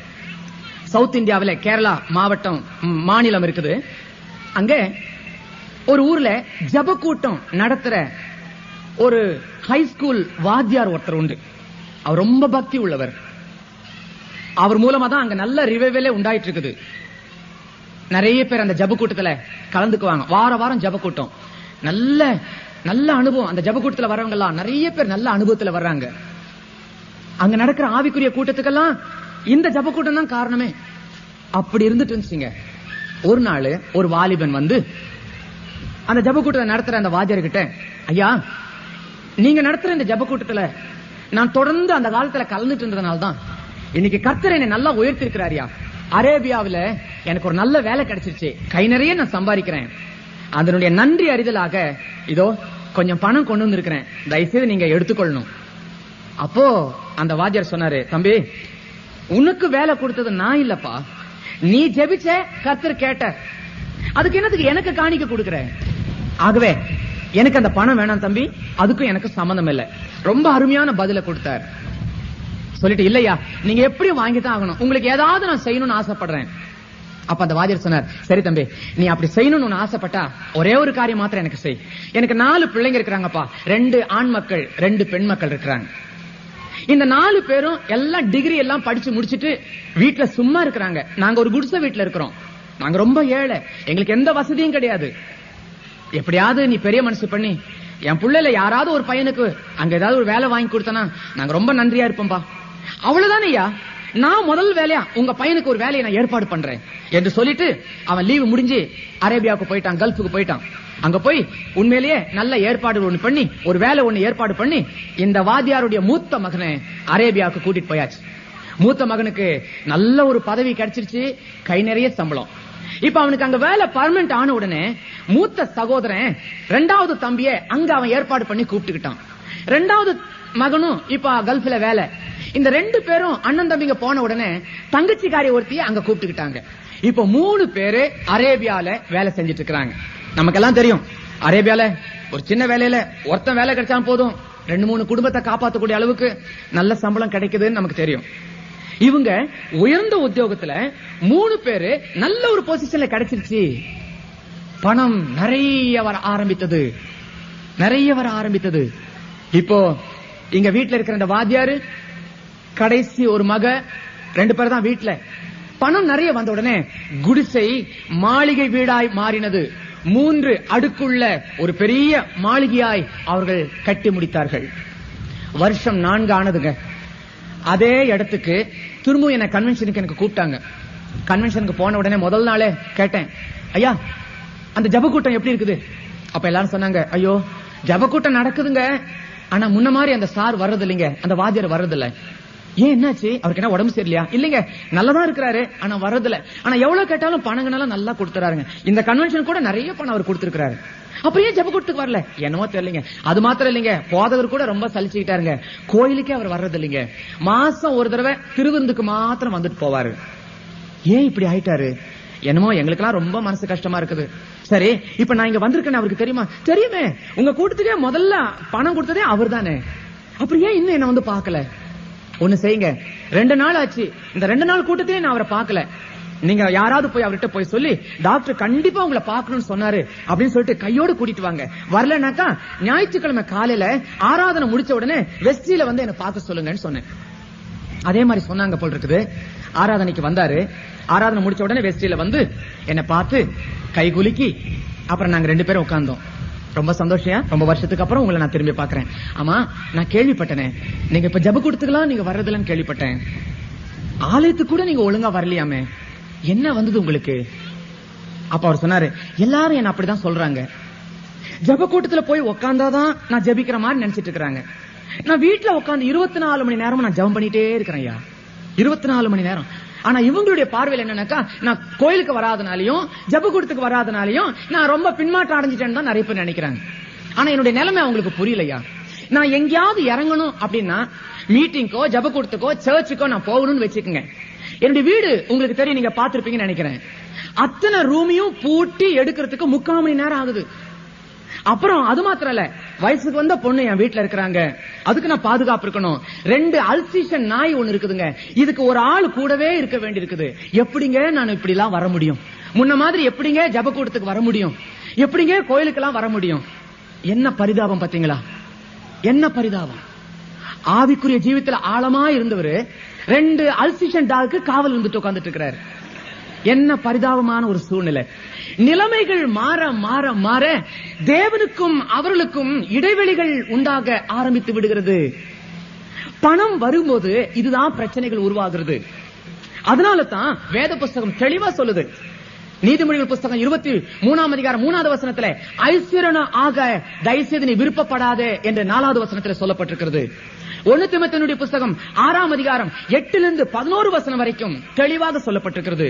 சவுத் இந்தியாவுல கேரளா மாவட்டம் ம், மாநிலம் இருக்குது அங்க ஒரு ஊர்ல ஜப கூட்டம் நடத்துற ஒரு ஹை ஸ்கூல் வாத்தியார் ஒருத்தர் உண்டு அவர் ரொம்ப பக்தி உள்ளவர் அவர் மூலமா தான் அங்க நல்ல ரிவைவலே உண்டாயிட்டு இருக்குது நிறைய பேர் அந்த ஜப கூட்டத்துல கலந்துக்குவாங்க வார வாரம் ஜப கூட்டம் நல்ல நல்ல அனுபவம் அந்த ஜப கூட்டத்துல வரவங்க எல்லாம் நிறைய பேர் நல்ல அனுபவத்துல வர்றாங்க அங்க நடக்கிற ஆவிக்குரிய கூட்டத்துக்கெல்லாம் இந்த ஜப கூட்டம் தான் காரணமே அப்படி இருந்துட்டு இருந்துச்சுங்க ஒரு நாள் ஒரு வாலிபன் வந்து அந்த ஜப கூட்டத்தை நடத்துற அந்த வாத்தியார் கிட்ட ஐயா நீங்க நடத்துற இந்த ஜப கூட்டத்துல நான் தொடர்ந்து அந்த காலத்துல கலந்துட்டு இருந்ததுனால தான் இன்னைக்கு கர்த்தர் என்னை நல்லா உயர்த்தி இருக்கிறாரியா அரேபியாவுல எனக்கு ஒரு நல்ல வேலை கிடைச்சிருச்சு கை நிறைய நான் சம்பாதிக்கிறேன் அதனுடைய நன்றி அறிதலாக இதோ கொஞ்சம் பணம் கொண்டு வந்திருக்கிறேன் தயவுசெய்து நீங்க எடுத்துக்கொள்ளணும் அப்போ அந்த வாத்தியார் சொன்னாரு தம்பி உனக்கு வேலை கொடுத்தது நான் இல்லப்பா நீ ஜெபிச்ச கர்த்தர் கேட்ட அதுக்கு என்னத்துக்கு எனக்கு காணிக்க கொடுக்கிற ஆகவே எனக்கு அந்த பணம் வேணாம் தம்பி அதுக்கும் எனக்கு சம்மந்தம் இல்லை ரொம்ப அருமையான பதில கொடுத்தார் சொல்லிட்டு இல்லையா நீங்க எப்படியும் வாங்கி தான் ஆகணும் உங்களுக்கு ஏதாவது நான் செய்யணும்னு ஆசைப்படுறேன் அப்ப அந்த வாத்தியார் சொன்னார் சரி தம்பி நீ அப்படி செய்யணும்னு உன்னை ஆசைப்பட்டா ஒரே ஒரு காரியம் மாத்திரம் எனக்கு செய் எனக்கு நாலு பிள்ளைங்க இருக்கிறாங்கப்பா ரெண்டு ஆண் மக்கள் ரெண்டு பெண் மக்கள் இருக்கிறாங்க இந்த நாலு பேரும் எல்லாம் டிகிரி எல்லாம் படிச்சு முடிச்சிட்டு வீட்ல சும்மா இருக்கிறாங்க நாங்க ஒரு குடிசை வீட்ல இருக்கிறோம் நாங்க ரொம்ப ஏழை எங்களுக்கு எந்த வசதியும் கிடையாது எப்படியாவது நீ பெரிய மனசு பண்ணி என் புள்ளைல யாராவது ஒரு பையனுக்கு அங்க ஏதாவது ஒரு வேலை வாங்கி கொடுத்தனா நாங்க ரொம்ப நன்றியா இருப்போம்பா அவ்வளவுதானே ஐயா நான் முதல் வேலையா உங்க பையனுக்கு ஒரு வேலையை நான் ஏற்பாடு பண்றேன் என்று சொல்லிட்டு அவன் லீவு முடிஞ்சு அரேபியாவுக்கு போயிட்டான் கல்ஃபுக்கு போயிட்டான் அங்க போய் உண்மையிலேயே நல்ல ஏற்பாடு ஒண்ணு பண்ணி ஒரு வேலை ஒண்ணு ஏற்பாடு பண்ணி இந்த வாத்தியாருடைய மூத்த மகனை அரேபியாவுக்கு கூட்டிட்டு போயாச்சு மூத்த மகனுக்கு நல்ல ஒரு பதவி கிடைச்சிருச்சு கை நிறைய சம்பளம் இப்ப அவனுக்கு அங்க வேலை பர்மனன்ட் ஆன உடனே மூத்த சகோதரன் ரெண்டாவது தம்பிய அங்க அவன் ஏற்பாடு பண்ணி கூப்பிட்டுக்கிட்டான் ரெண்டாவது மகனும் இப்ப கல்ஃப்ல வேலை இந்த ரெண்டு பேரும் அண்ணன் தம்பிங்க போன உடனே தங்கச்சிக்காரி ஒருத்திய அங்க கூப்பிட்டுக்கிட்டாங்க இப்ப மூணு பேரு அரேபியால வேலை செஞ்சுட்டு இருக்காங்க நமக்கெல்லாம் தெரியும் அரேபியால ஒரு சின்ன வேலையில ஒருத்தன் வேலை கிடைச்சா போதும் ரெண்டு மூணு குடும்பத்தை காப்பாத்தக்கூடிய அளவுக்கு நல்ல சம்பளம் கிடைக்குதுன்னு நமக்கு தெரியும் இவங்க உயர்ந்த உத்தியோகத்துல மூணு பேரு நல்ல ஒரு பொசிஷன்ல கிடைச்சிருச்சு பணம் நிறைய வர ஆரம்பித்தது நிறைய வர ஆரம்பித்தது இப்போ இங்க வீட்ல இருக்கிற இந்த வாத்தியாரு கடைசி ஒரு மக ரெண்டு பேர் தான் வீட்ல பணம் நிறைய வந்த உடனே குடிசை மாளிகை வீடாய் மாறினது மூன்று அடுக்குள்ள ஒரு பெரிய மாளிகையாய் அவர்கள் கட்டி முடித்தார்கள் வருஷம் நான்கு ஆனதுங்க அதே இடத்துக்கு திரும்ப என்ன கன்வென்ஷனுக்கு எனக்கு கூப்பிட்டாங்க கன்வென்ஷனுக்கு போன உடனே முதல் நாளே கேட்டேன் ஐயா அந்த ஜப கூட்டம் எப்படி இருக்குது அப்ப எல்லாரும் சொன்னாங்க ஐயோ ஜப கூட்டம் நடக்குதுங்க ஆனா முன்ன மாதிரி அந்த சார் வர்றது இல்லைங்க அந்த வாத்தியார் வர்றது இல்ல ஏன் என்னாச்சு அவருக்கு என்ன உடம்பு சரியில்லையா இல்லைங்க நல்லதா இருக்கிறாரு ஆனா வர்றது இல்ல ஆனா எவ்வளவு கேட்டாலும் பணங்கனால நல்லா கொடுத்துறாருங்க இந்த கன்வென்ஷன் கூட நிறைய பணம் அவர் கொடுத்திருக்கிறாரு அப்புறம் ஏன் ஜப கூட்டத்துக்கு வரல என்னமோ தெரியலங்க அது மாத்திரம் இல்லைங்க போதவர் கூட ரொம்ப சலிச்சுக்கிட்டாருங்க கோயிலுக்கே அவர் வர்றது இல்லைங்க மாசம் ஒரு தடவை திருவிருந்துக்கு மாத்திரம் வந்துட்டு போவாரு ஏன் இப்படி ஆயிட்டாரு என்னமோ எங்களுக்கெல்லாம் ரொம்ப மனசு கஷ்டமா இருக்குது சரி இப்ப நான் இங்க வந்திருக்கேன்னு அவருக்கு தெரியுமா தெரியுமே உங்க கூட்டத்துக்கே முதல்ல பணம் கொடுத்ததே அவர் தானே அப்புறம் ஏன் இன்னும் என்ன வந்து பார்க்கல ஒண்ணு செய்யுங்க ரெண்டு நாள் ஆச்சு இந்த ரெண்டு நாள் கூட்டத்திலே நான் அவரை பார்க்கல நீங்க யாராவது போய் அவர்கிட்ட போய் சொல்லி டாக்டர் கண்டிப்பா உங்களை பார்க்கணும்னு சொன்னாரு அப்படின்னு சொல்லிட்டு கையோடு கூட்டிட்டு வாங்க வரலனாக்கா ஞாயிற்றுக்கிழமை காலையில ஆராதனை முடிச்ச உடனே வெஸ்டில வந்து என்ன பார்க்க சொல்லுங்கன்னு சொன்னேன் அதே மாதிரி சொன்னாங்க போல் இருக்குது ஆராதனைக்கு வந்தாரு ஆராதனை முடிச்ச உடனே வெஸ்டில வந்து என்ன பார்த்து கை குலுக்கி அப்புறம் நாங்க ரெண்டு பேரும் உட்கார்ந்தோம் ரொம்ப சந்தோஷம் ரொம்ப வருஷத்துக்கு அப்புறம் உங்களை நான் திரும்பி பாக்குறேன் ஆமா நான் கேள்விப்பட்டனே நீங்க இப்ப ஜப கொடுத்துக்கலாம் நீங்க வர்றதில்லன்னு கேள்விப்பட்டேன் ஆலயத்துக்கு கூட நீங்க ஒழுங்கா வரலையாமே என்ன வந்தது உங்களுக்கு அப்ப அவர் சொன்னாரு எல்லாரும் என்ன அப்படிதான் சொல்றாங்க ஜப கூட்டத்துல போய் உக்காந்தாதான் நான் ஜபிக்கிற மாதிரி நினைச்சிட்டு இருக்கிறாங்க நான் வீட்டுல உட்காந்து இருபத்தி நாலு மணி நேரம் நான் ஜெபம் பண்ணிட்டே இருக்கிறேன் ஐயா இருபத்தி நாலு மணி நேரம் ஆனா இவங்களுடைய பார்வையில் என்னன்னாக்கா நான் கோயிலுக்கு வராதனாலையும் ஜப கூட்டத்துக்கு வராதனாலையும் நான் ரொம்ப பின்மாற்றம் அடைஞ்சிட்டேன்னு தான் நிறைய பேர் நினைக்கிறாங்க ஆனா என்னுடைய நிலைமை அவங்களுக்கு புரியலையா நான் எங்கேயாவது இறங்கணும் அப்படின்னா மீட்டிங்கோ ஜப கூட்டத்துக்கோ சர்ச்சுக்கோ நான் போகணும்னு வச்சுக்கோங்க என்னுடைய வீடு உங்களுக்கு தெரியும் நீங்க பாத்திருப்பீங்கன்னு நினைக்கிறேன் அத்தனை ரூமையும் பூட்டி எடுக்கிறதுக்கு முக்கால் மணி நேரம் ஆகுது அப்புறம் அது மாத்திரம் இல்ல வயசுக்கு வந்த பொண்ணு என் வீட்டுல இருக்கிறாங்க அதுக்கு நான் பாதுகாப்பு இருக்கணும் ரெண்டு அல்சிஷன் நாய் ஒண்ணு இருக்குதுங்க இதுக்கு ஒரு ஆள் கூடவே இருக்க வேண்டி இருக்குது எப்படிங்க நான் இப்படி எல்லாம் வர முடியும் முன்ன மாதிரி எப்படிங்க ஜபக்கூடத்துக்கு வர முடியும் எப்படிங்க கோயிலுக்கெல்லாம் வர முடியும் என்ன பரிதாபம் பாத்தீங்களா என்ன பரிதாபம் ஆவிக்குரிய ஜீவித்துல ஆழமா இருந்தவர் ரெண்டு அல்சிஷன் டாக்கு காவல் வந்துட்டு உட்கார்ந்துட்டு இருக்கிறாரு என்ன பரிதாபமான ஒரு சூழ்நிலை நிலைமைகள் மாற மாற மாற தேவனுக்கும் அவர்களுக்கும் இடைவெளிகள் உண்டாக ஆரம்பித்து விடுகிறது பணம் வரும்போது இதுதான் பிரச்சனைகள் உருவாகிறது அதனால தான் வேத புஸ்தகம் தெளிவா சொல்லுது நீதிமொழிகள் புஸ்தகம் இருபத்தி மூணாம் அதிகாரம் மூணாவது வசனத்துல ஐஸ்வரன ஆக தயவுசெய்து நீ விருப்பப்படாதே என்று நாலாவது வசனத்துல சொல்லப்பட்டிருக்கிறது ஒன்னு திமத்தனுடைய புஸ்தகம் ஆறாம் அதிகாரம் எட்டிலிருந்து பதினோரு வசனம் வரைக்கும் தெளிவாக சொல்லப்பட்டிருக்கிறது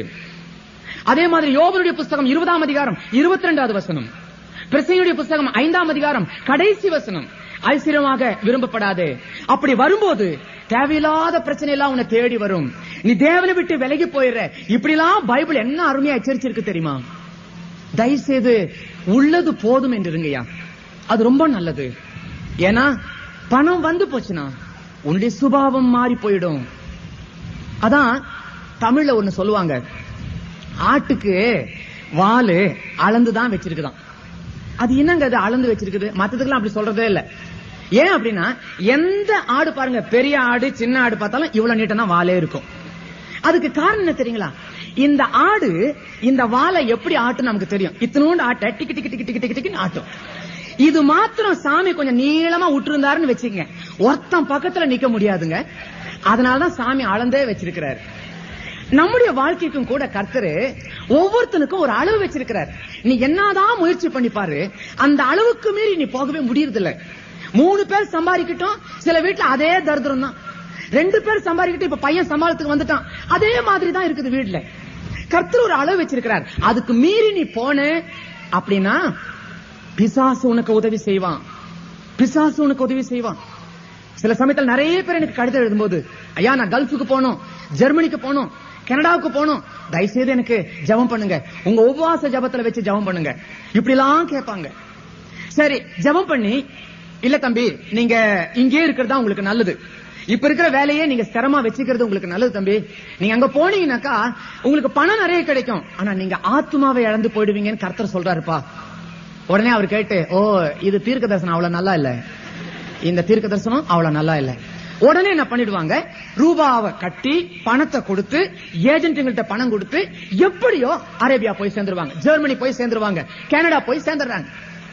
அதே மாதிரி யோபனுடைய புஸ்தகம் இருபதாம் அதிகாரம் இருபத்தி ரெண்டாவது வசனம் பிரசையுடைய புஸ்தகம் ஐந்தாம் அதிகாரம் கடைசி வசனம் ஐஸ்வர்யமாக விரும்பப்படாதே அப்படி வரும்போது தேவையில்லாத பிரச்சனை எல்லாம் உன்னை தேடி வரும் நீ தேவனை விட்டு விலகி போயிடுற இப்படிலாம் பைபிள் என்ன அருமையா எச்சரிச்சிருக்கு தெரியுமா தயவுசெய்து உள்ளது போதும் என்று இருங்கய்யா அது ரொம்ப நல்லது ஏன்னா பணம் வந்து போச்சுன்னா உன்னுடைய சுபாவம் மாறி போயிடும் அதான் தமிழ்ல ஒண்ணு சொல்லுவாங்க ஆட்டுக்கு வாலு அளந்துதான் வச்சிருக்குதான் அது என்னங்க அது அளந்து வச்சிருக்குது மத்ததுக்கெல்லாம் அப்படி சொல்றதே இல்ல ஏன் அப்படின்னா எந்த ஆடு பாருங்க பெரிய ஆடு சின்ன ஆடு பார்த்தாலும் இவ்வளவு நீட்டம்னா வாலே இருக்கும் அதுக்கு காரணம் என்ன தெரியுங்களா இந்த ஆடு இந்த வாலை எப்படி ஆட்டும் நமக்கு தெரியும் இத்தனோண்டு ஆட்டை டிக்கு டிக்கு டிக்கு டிக்கு டிக்கு டிக்குன்னு ஆட்டும் இது மாத்திரம் சாமி கொஞ்சம் நீளமா விட்டுருந்தாருன்னு வச்சுக்கங்க ஒருத்தன் பக்கத்துல நிக்க முடியாதுங்க அதனாலதான் சாமி அளந்தே வச்சிருக்கிறாரு நம்முடைய வாழ்க்கைக்கும் கூட கர்த்தரு ஒவ்வொருத்தனுக்கும் ஒரு அளவு வச்சிருக்கிறார் நீ என்னதான் முயற்சி பண்ணி பாரு அந்த அளவுக்கு மீறி நீ போகவே முடியறதில்ல மூணு பேர் சம்பாதிக்கட்டும் சில வீட்டுல அதே தரித்திரம் தான் ரெண்டு பேர் சம்பாதிக்கிட்டு இப்ப பையன் சமாளத்துக்கு வந்துட்டான் அதே மாதிரி தான் இருக்குது வீட்டுல கர்த்தர் ஒரு அளவு வச்சிருக்கிறார் அதுக்கு மீறி நீ போன அப்படின்னா பிசாசு உனக்கு உதவி செய்வான் பிசாசு உனக்கு உதவி செய்வான் சில சமயத்தில் நிறைய பேர் எனக்கு கடிதம் எழுதும்போது ஐயா நான் கல்ஃபுக்கு போனோம் ஜெர்மனிக்கு போனோம் கனடாவுக்கு போனோம் தயவுசெய்து எனக்கு ஜெபம் பண்ணுங்க உங்க உபவாச ஜெபத்துல வச்சு ஜெபம் பண்ணுங்க இப்படி எல்லாம் கேட்பாங்க சரி ஜெபம் பண்ணி இல்ல தம்பி நீங்க இங்கே இருக்கிறதா உங்களுக்கு நல்லது இப்ப இருக்கிற வேலையே நீங்க ஸ்திரமா வச்சுக்கிறது உங்களுக்கு நல்லது தம்பி நீங்க அங்க போனீங்கன்னாக்கா உங்களுக்கு பணம் நிறைய கிடைக்கும் ஆனா நீங்க ஆத்மாவை இழந்து போயிடுவீங்கன்னு கர்த்தர் சொல்றாருப்பா உடனே அவர் கேட்டு ஓ இது தீர்க்க தரிசனம் அவ்வளவு நல்லா இல்ல இந்த தீர்க்க தரிசனம் அவ்வளவு நல்லா இல்ல உடனே என்ன பண்ணிடுவாங்க ரூபாவை கட்டி பணத்தை கொடுத்து ஏஜென்ட்டுங்கள்ட்ட பணம் கொடுத்து எப்படியோ அரேபியா போய் சேர்ந்துருவாங்க ஜெர்மனி போய் சேர்ந்துருவாங்க கனடா போய் சேர்ந்துடுறாங்க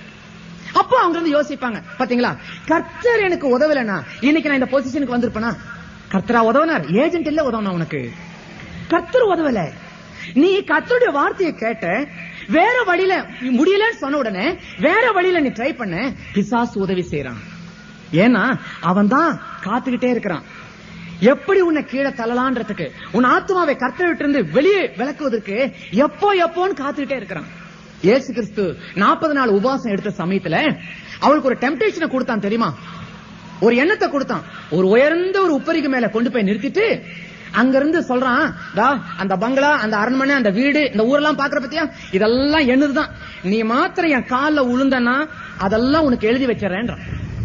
அப்போ அவங்க வந்து யோசிப்பாங்க பாத்தீங்களா கர்த்தர் எனக்கு உதவலனா இன்னைக்கு நான் இந்த பொசிஷனுக்கு வந்திருப்பேனா கர்த்தரா உதவினார் ஏஜென்ட் இல்ல உதவனா உனக்கு கர்த்தர் உதவல நீ கர்த்தருடைய வார்த்தையை கேட்ட வேற வழியில முடியலன்னு சொன்ன உடனே வேற வழியில நீ ட்ரை பண்ண பிசாசு உதவி செய்யறான் ஏன்னா அவன் தான் காத்துக்கிட்டே இருக்கிறான் எப்படி உன்னை கீழே தள்ளலான்றதுக்கு உன் ஆத்மாவை கர்த்தர் விட்டு இருந்து வெளியே விளக்குவதற்கு எப்போ எப்போன்னு காத்துக்கிட்டே இருக்கிறான் இயேசு கிறிஸ்து நாற்பது நாள் உபவாசம் எடுத்த சமயத்துல அவளுக்கு ஒரு டெம்டேஷனை கொடுத்தான் தெரியுமா ஒரு எண்ணத்தை கொடுத்தான் ஒரு உயர்ந்த ஒரு உப்பரிக்கு மேல கொண்டு போய் நிறுத்திட்டு அங்கிருந்து சொல்றான் "தா, அந்த பங்களா அந்த அரண்மனை அந்த வீடு இந்த ஊரெல்லாம் பாக்குற பத்தியா இதெல்லாம் என்னதுதான் நீ மாத்திரம் என் கால்ல உளுந்தனா அதெல்லாம் உனக்கு எழுதி வச்சிடறேன்றான்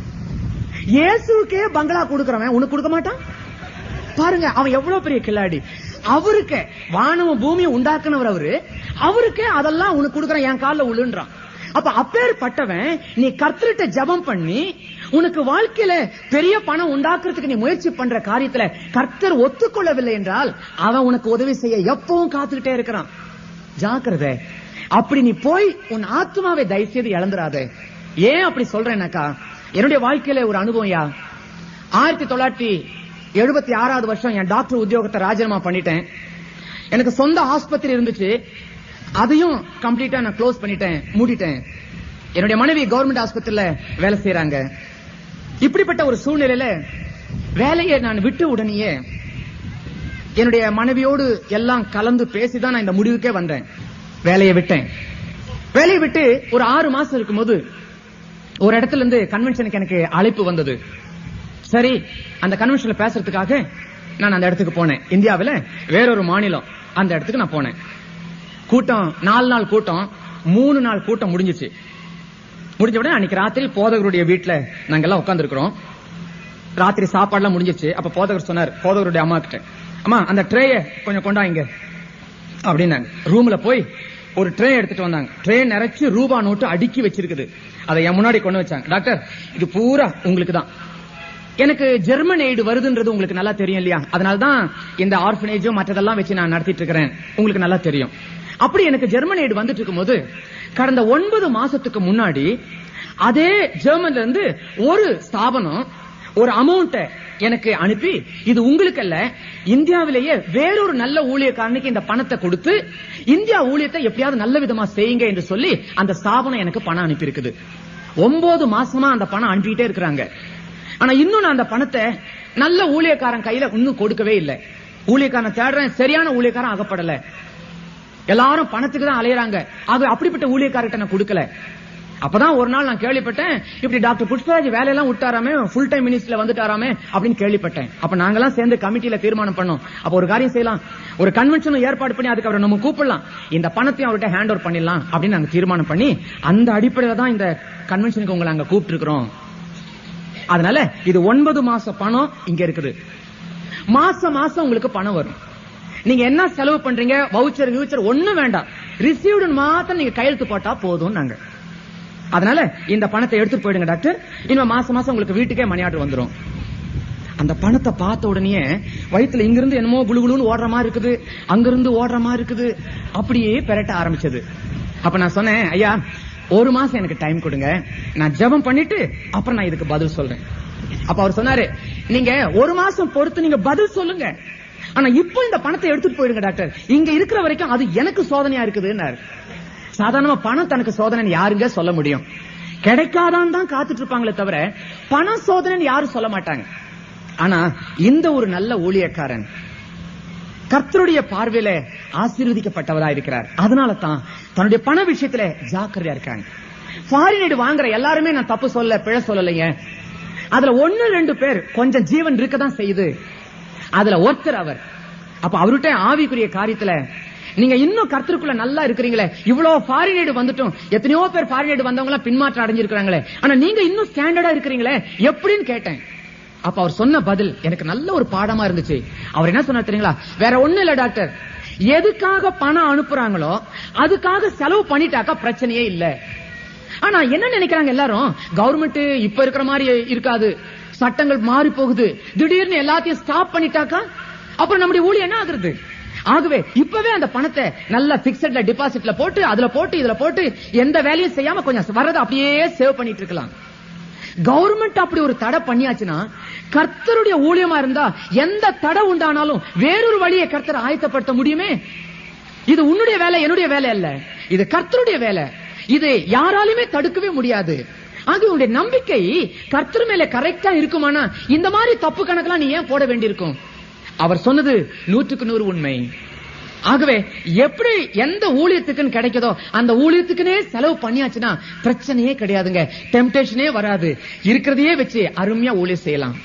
இயேசுக்கே பங்களா கொடுக்கறவன் உனக்கு கொடுக்க மாட்டான் பாருங்க அவன் எவ்வளவு பெரிய கில்லாடி அவருக்கு வானமும் பூமியும் உண்டாக்குனவர் அவரு அவருக்கே அதெல்லாம் உனக்கு கொடுக்கறான் என் கால்ல உளுன்றான் அப்ப அப்பேற்பட்டவன் நீ கர்த்தர்கிட்ட ஜெபம் பண்ணி உனக்கு வாழ்க்கையில பெரிய பணம் உண்டாக்குறதுக்கு நீ முயற்சி பண்ற காரியத்துல கர்த்தர் ஒத்துக்கொள்ளவில்லை என்றால் அவன் உனக்கு உதவி செய்ய எப்பவும் காத்துக்கிட்டே இருக்கிறான் ஜாக்கிரதை அப்படி நீ போய் உன் ஆத்மாவை தயவு செய்து இழந்துராத ஏன் அப்படி சொல்றேன்னாக்கா என்னுடைய வாழ்க்கையில ஒரு அனுபவம் யா ஆயிரத்தி தொள்ளாயிரத்தி எழுபத்தி ஆறாவது வருஷம் என் டாக்டர் உத்தியோகத்தை ராஜினாமா பண்ணிட்டேன் எனக்கு சொந்த ஆஸ்பத்திரி இருந்துச்சு அதையும் கம்ப்ளீட்டா நான் க்ளோஸ் பண்ணிட்டேன் மூடிட்டேன் என்னுடைய மனைவி கவர்மெண்ட் ஆஸ்பத்திரியில வேலை செய்யறாங்க இப்படிப்பட்ட ஒரு சூழ்நிலையில வேலையை நான் விட்டு உடனேயே என்னுடைய மனைவியோடு எல்லாம் கலந்து பேசிதான் நான் இந்த முடிவுக்கே வந்தேன் வேலையை விட்டேன் வேலையை விட்டு ஒரு ஆறு மாசம் இருக்கும்போது ஒரு இடத்துல இருந்து கன்வென்ஷனுக்கு எனக்கு அழைப்பு வந்தது சரி அந்த கன்வென்ஷன்ல பேசுறதுக்காக நான் அந்த இடத்துக்கு போனேன் இந்தியாவில் வேறொரு மாநிலம் அந்த இடத்துக்கு நான் போனேன் கூட்டம் நாலு நாள் கூட்டம் மூணு நாள் கூட்டம் முடிஞ்சிச்சு முடிஞ்ச உடனே அன்னைக்கு ராத்திரி போதகருடைய வீட்டுல நாங்க எல்லாம் உட்கார்ந்துருக்கிறோம் ராத்திரி சாப்பாடுலாம் முடிஞ்சிச்சு அப்ப போதகர் சொன்னார் போதகருடைய அம்மா கிட்ட அம்மா அந்த ட்ரேய கொஞ்சம் கொண்டாங்க அப்படின்னாங்க ரூம்ல போய் ஒரு ட்ரே எடுத்துட்டு வந்தாங்க ட்ரே நிறைச்சு ரூபா நோட்டு அடுக்கி வச்சிருக்குது அதை என் முன்னாடி கொண்டு வச்சாங்க டாக்டர் இது பூரா உங்களுக்கு தான் எனக்கு ஜெர்மன் எய்டு வருதுன்றது உங்களுக்கு நல்லா தெரியும் இல்லையா அதனால தான் இந்த ஆர்ஃபனேஜும் மற்றதெல்லாம் வச்சு நான் நடத்திட்டு இருக்கிறேன் உங்களுக்கு நல்லா தெரியும் அப்படி எனக்கு ஜெர்மன் எய்டு வந்துட்டு இருக்கும்போது கடந்த ஒன்பது மாசத்துக்கு முன்னாடி அதே ஜெர்மன்ல இருந்து ஒரு ஸ்தாபனம் ஒரு அமௌண்ட்டை எனக்கு அனுப்பி இது உங்களுக்கு அல்ல இந்தியாவிலேயே வேறொரு நல்ல ஊழியக்காரனுக்கு இந்த பணத்தை கொடுத்து இந்தியா ஊழியத்தை எப்படியாவது நல்ல விதமா செய்யுங்க என்று சொல்லி அந்த ஸ்தாபனம் எனக்கு பணம் அனுப்பி இருக்குது ஒன்பது மாசமா அந்த பணம் அனுப்பிட்டே இருக்கிறாங்க ஆனா இன்னும் நான் அந்த பணத்தை நல்ல ஊழியக்காரன் கையில இன்னும் கொடுக்கவே இல்லை ஊழியக்காரன் தேடுறேன் சரியான ஊழியக்காரன் அகப்படல எல்லாரும் பணத்துக்கு தான் அலையறாங்க ஆக அப்படிப்பட்ட ஊழியக்காரர்கிட்ட நான் கொடுக்கல அப்பதான் ஒரு நாள் நான் கேள்விப்பட்டேன் இப்படி டாக்டர் புஷ்பராஜ் வேலையெல்லாம் விட்டாராமே ஃபுல் டைம் மினிஸ்ட்ல வந்துட்டாராமே அப்படின்னு கேள்விப்பட்டேன் அப்ப நாங்கெல்லாம் சேர்ந்து கமிட்டியில தீர்மானம் பண்ணோம் அப்ப ஒரு காரியம் செய்யலாம் ஒரு கன்வென்ஷனும் ஏற்பாடு பண்ணி அதுக்கு அவரை நம்ம கூப்பிடலாம் இந்த பணத்தையும் அவர்கிட்ட ஹேண்ட் ஓவர் பண்ணிடலாம் அப்படின்னு நாங்க தீர்மானம் பண்ணி அந்த அடிப்படையில தான் இந்த கன்வென்ஷனுக்கு உங்களை அங்க கூப்பிட்டு இருக்கிறோம் அதனால இது ஒன்பது மாச பணம் இங்க இருக்குது மாசம் மாசம் உங்களுக்கு பணம் வரும் நீங்க என்ன செலவு பண்றீங்க வவுச்சர் விவுச்சர் ஒண்ணும் வேண்டாம் ரிசீவ்டு மாத்திரம் நீங்க கையெழுத்து போட்டா போதும் நாங்க அதனால இந்த பணத்தை எடுத்துட்டு போயிடுங்க டாக்டர் இனிமே மாசம் மாசம் உங்களுக்கு வீட்டுக்கே மணி ஆர்டர் வந்துரும் அந்த பணத்தை பார்த்த உடனே வயித்துல இங்கிருந்து என்னமோ குளுகுளுன்னு ஓடுற மாதிரி இருக்குது அங்கிருந்து ஓடுற மாதிரி இருக்குது அப்படியே பெரட்ட ஆரம்பிச்சது அப்ப நான் சொன்னேன் ஐயா ஒரு மாசம் எனக்கு டைம் கொடுங்க நான் ஜெபம் பண்ணிட்டு அப்புறம் நான் இதுக்கு பதில் சொல்றேன் அப்ப அவர் சொன்னாரு நீங்க ஒரு மாசம் பொறுத்து நீங்க பதில் சொல்லுங்க ஆனா இப்போ இந்த பணத்தை எடுத்துட்டு போயிடுங்க டாக்டர் இங்க இருக்கிற வரைக்கும் அது எனக்கு சோதனையா இருக்குதுன்னாரு சாதாரணமா பணம் தனக்கு சோதனை யாருங்க சொல்ல முடியும் கிடைக்காதான் தான் காத்துட்டு இருப்பாங்களே தவிர பணம் சோதனைன்னு யாரும் சொல்ல மாட்டாங்க ஆனா இந்த ஒரு நல்ல ஊழியக்காரன் கர்த்தருடைய பார்வையில ஆசீர்வதிக்கப்பட்டவரா இருக்கிறார் அதனால தான் தன்னுடைய பண விஷயத்துல ஜாக்கிரதையா இருக்காங்க ஃபாரினேடு வாங்குற எல்லாருமே நான் தப்பு சொல்ல பிழை சொல்லலைங்க அதுல ஒன்னு ரெண்டு பேர் கொஞ்சம் ஜீவன் இருக்கதான் செய்யுது அதுல ஒருத்தர் அவர் அப்ப அவர்கிட்ட ஆவிக்குரிய காரியத்துல நீங்க இன்னும் கர்த்தருக்குள்ள நல்லா இருக்கிறீங்களே இவ்வளவு ஃபாரினேடு வந்துட்டும் எத்தனையோ பேர் ஃபாரினேடு வந்தவங்க எல்லாம் பின்மாற்றம் அடைஞ்சிருக்காங்களே ஆனா நீங்க இன்னும் ஸ்டாண்டர்டா இருக்கிறீங்களே எப்படின்னு கேட்டேன் அப்ப அவர் சொன்ன பதில் எனக்கு நல்ல ஒரு பாடமா இருந்துச்சு அவர் என்ன சொன்னார் தெரியுங்களா வேற ஒண்ணு இல்ல டாக்டர் எதுக்காக பணம் அனுப்புறாங்களோ அதுக்காக செலவு பண்ணிட்டாக்கா பிரச்சனையே இல்ல ஆனா என்ன நினைக்கிறாங்க எல்லாரும் கவர்மெண்ட் இப்ப இருக்கிற மாதிரி இருக்காது சட்டங்கள் மாறி போகுது திடீர்னு எல்லாத்தையும் ஸ்டாப் பண்ணிட்டாக்கா அப்புறம் நம்முடைய ஊழியம் என்ன ஆகுறது ஆகவே இப்பவே அந்த பணத்தை நல்ல பிக்சட்ல டெபாசிட்ல போட்டு அதுல போட்டு இதுல போட்டு எந்த வேலையும் செய்யாம கொஞ்சம் வரதை அப்படியே சேவ் பண்ணிட்டு இருக்கலாம் கவர்மெண்ட் அப்படி ஒரு தடை பண்ணியாச்சுன்னா கர்த்தருடைய ஊழியமா இருந்தா எந்த தடை உண்டானாலும் வேறொரு வழியை கர்த்தர் ஆயத்தப்படுத்த முடியுமே இது உன்னுடைய வேலை என்னுடைய வேலை அல்ல இது கர்த்தருடைய வேலை இது யாராலுமே தடுக்கவே முடியாது ஆக உன்னுடைய நம்பிக்கை கர்த்தர் மேல கரெக்டா இருக்குமானா இந்த மாதிரி தப்பு கணக்கெல்லாம் நீ ஏன் போட வேண்டியிருக்கும் அவர் சொன்னது நூற்றுக்கு நூறு உண்மை ஆகவே எப்படி எந்த ஊழியத்துக்குன்னு கிடைக்குதோ அந்த ஊழியத்துக்குனே செலவு பண்ணியாச்சுன்னா பிரச்சனையே கிடையாதுங்க டெம்டேஷனே வராது இருக்கிறதையே வச்சு அருமையா ஊழியம் செய்யலாம்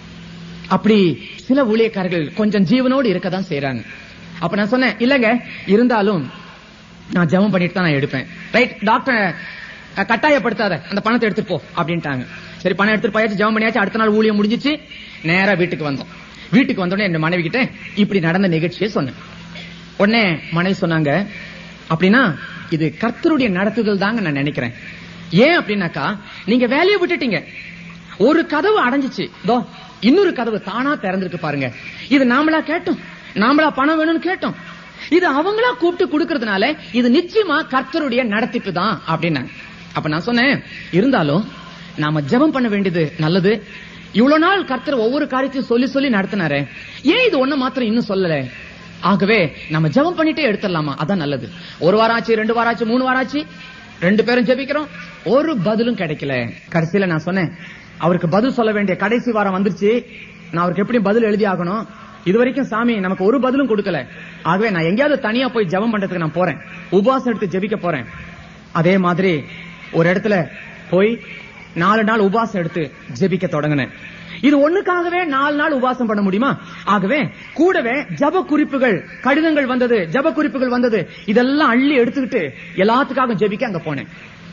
அப்படி சில ஊழியக்காரர்கள் கொஞ்சம் ஜீவனோடு இருக்கதான் செய்யறாங்க அப்ப நான் சொன்னேன் இல்லங்க இருந்தாலும் நான் ஜெபம் பண்ணிட்டு தான் நான் எடுப்பேன் ரைட் டாக்டர் அஹ், கட்டாயப்படுத்தாத அந்த பணத்தை எடுத்துட்டு போ அப்படின்ட்டாங்க சரி பணம் எடுத்துட்டு போயாச்சு ஜெபம் பண்ணியாச்சு அடுத்த நாள் ஊழியம் முடிஞ்சிச்சு நேரா வீட்டுக்கு வந்தோம் வீட்டுக்கு வந்தோடனே என் மனைவி கிட்ட இப்படி நடந்த நிகழ்ச்சியை சொன்னேன் உடனே மனைவி சொன்னாங்க அப்படின்னா இது கர்த்தருடைய நடத்துதல் தாங்க நான் நினைக்கிறேன் ஏன் அப்படின்னாக்கா நீங்க வேலையை விட்டுட்டீங்க ஒரு கதவு அடைஞ்சிச்சு தோ இன்னொரு கதவு தானா திறந்திருக்கு பாருங்க இது நாமளா கேட்டோம் நாமளா பணம் வேணும்னு கேட்டோம் இது அவங்களா கூப்பிட்டு கொடுக்கறதுனால இது நிச்சயமா கர்த்தருடைய நடத்திப்பு தான் அப்படின்னாங்க அப்ப நான் சொன்னேன் இருந்தாலும் நாம ஜெபம் பண்ண வேண்டியது நல்லது இவ்வளவு நாள் கர்த்தர் ஒவ்வொரு காரியத்தையும் சொல்லி சொல்லி நடத்தினாரே ஏன் இது ஒண்ணு மாத்திரம் இன்னும் சொல்லல ஆகவே நம்ம ஜெபம் பண்ணிட்டே எடுத்துடலாமா அதான் நல்லது ஒரு வாரம் ஆச்சு ரெண்டு வாரம் ஆச்சு மூணு வாரம் ஆச்சு ரெண்டு பேரும் ஜெபிக்கிறோம் ஒரு பதிலும் கிடைக்கல கடைசியில நான் சொன்னேன் அவருக்கு பதில் சொல்ல வேண்டிய கடைசி வாரம் வந்துருச்சு நான் அவருக்கு எப்படி பதில் எழுதி ஆகணும் இது வரைக்கும் சாமி நமக்கு ஒரு பதிலும் கொடுக்கல ஆகவே நான் எங்கேயாவது தனியா போய் ஜெபம் பண்றதுக்கு நான் போறேன் உபவாசம் எடுத்து ஜெபிக்க போறேன் அதே மாதிரி ஒரு இடத்துல போய் நாலு நாள் உபவாசம் எடுத்து ஜெபிக்க தொடங்கினேன் இது ஒண்ணுக்காகவே நாலு நாள் உபவாசம் பண்ண முடியுமா ஆகவே கூடவே ஜப குறிப்புகள் கடிதங்கள் வந்தது ஜப குறிப்புகள் வந்தது இதெல்லாம் அள்ளி எடுத்துக்கிட்டு எல்லாத்துக்காக ஜெபிக்க அங்க போனேன்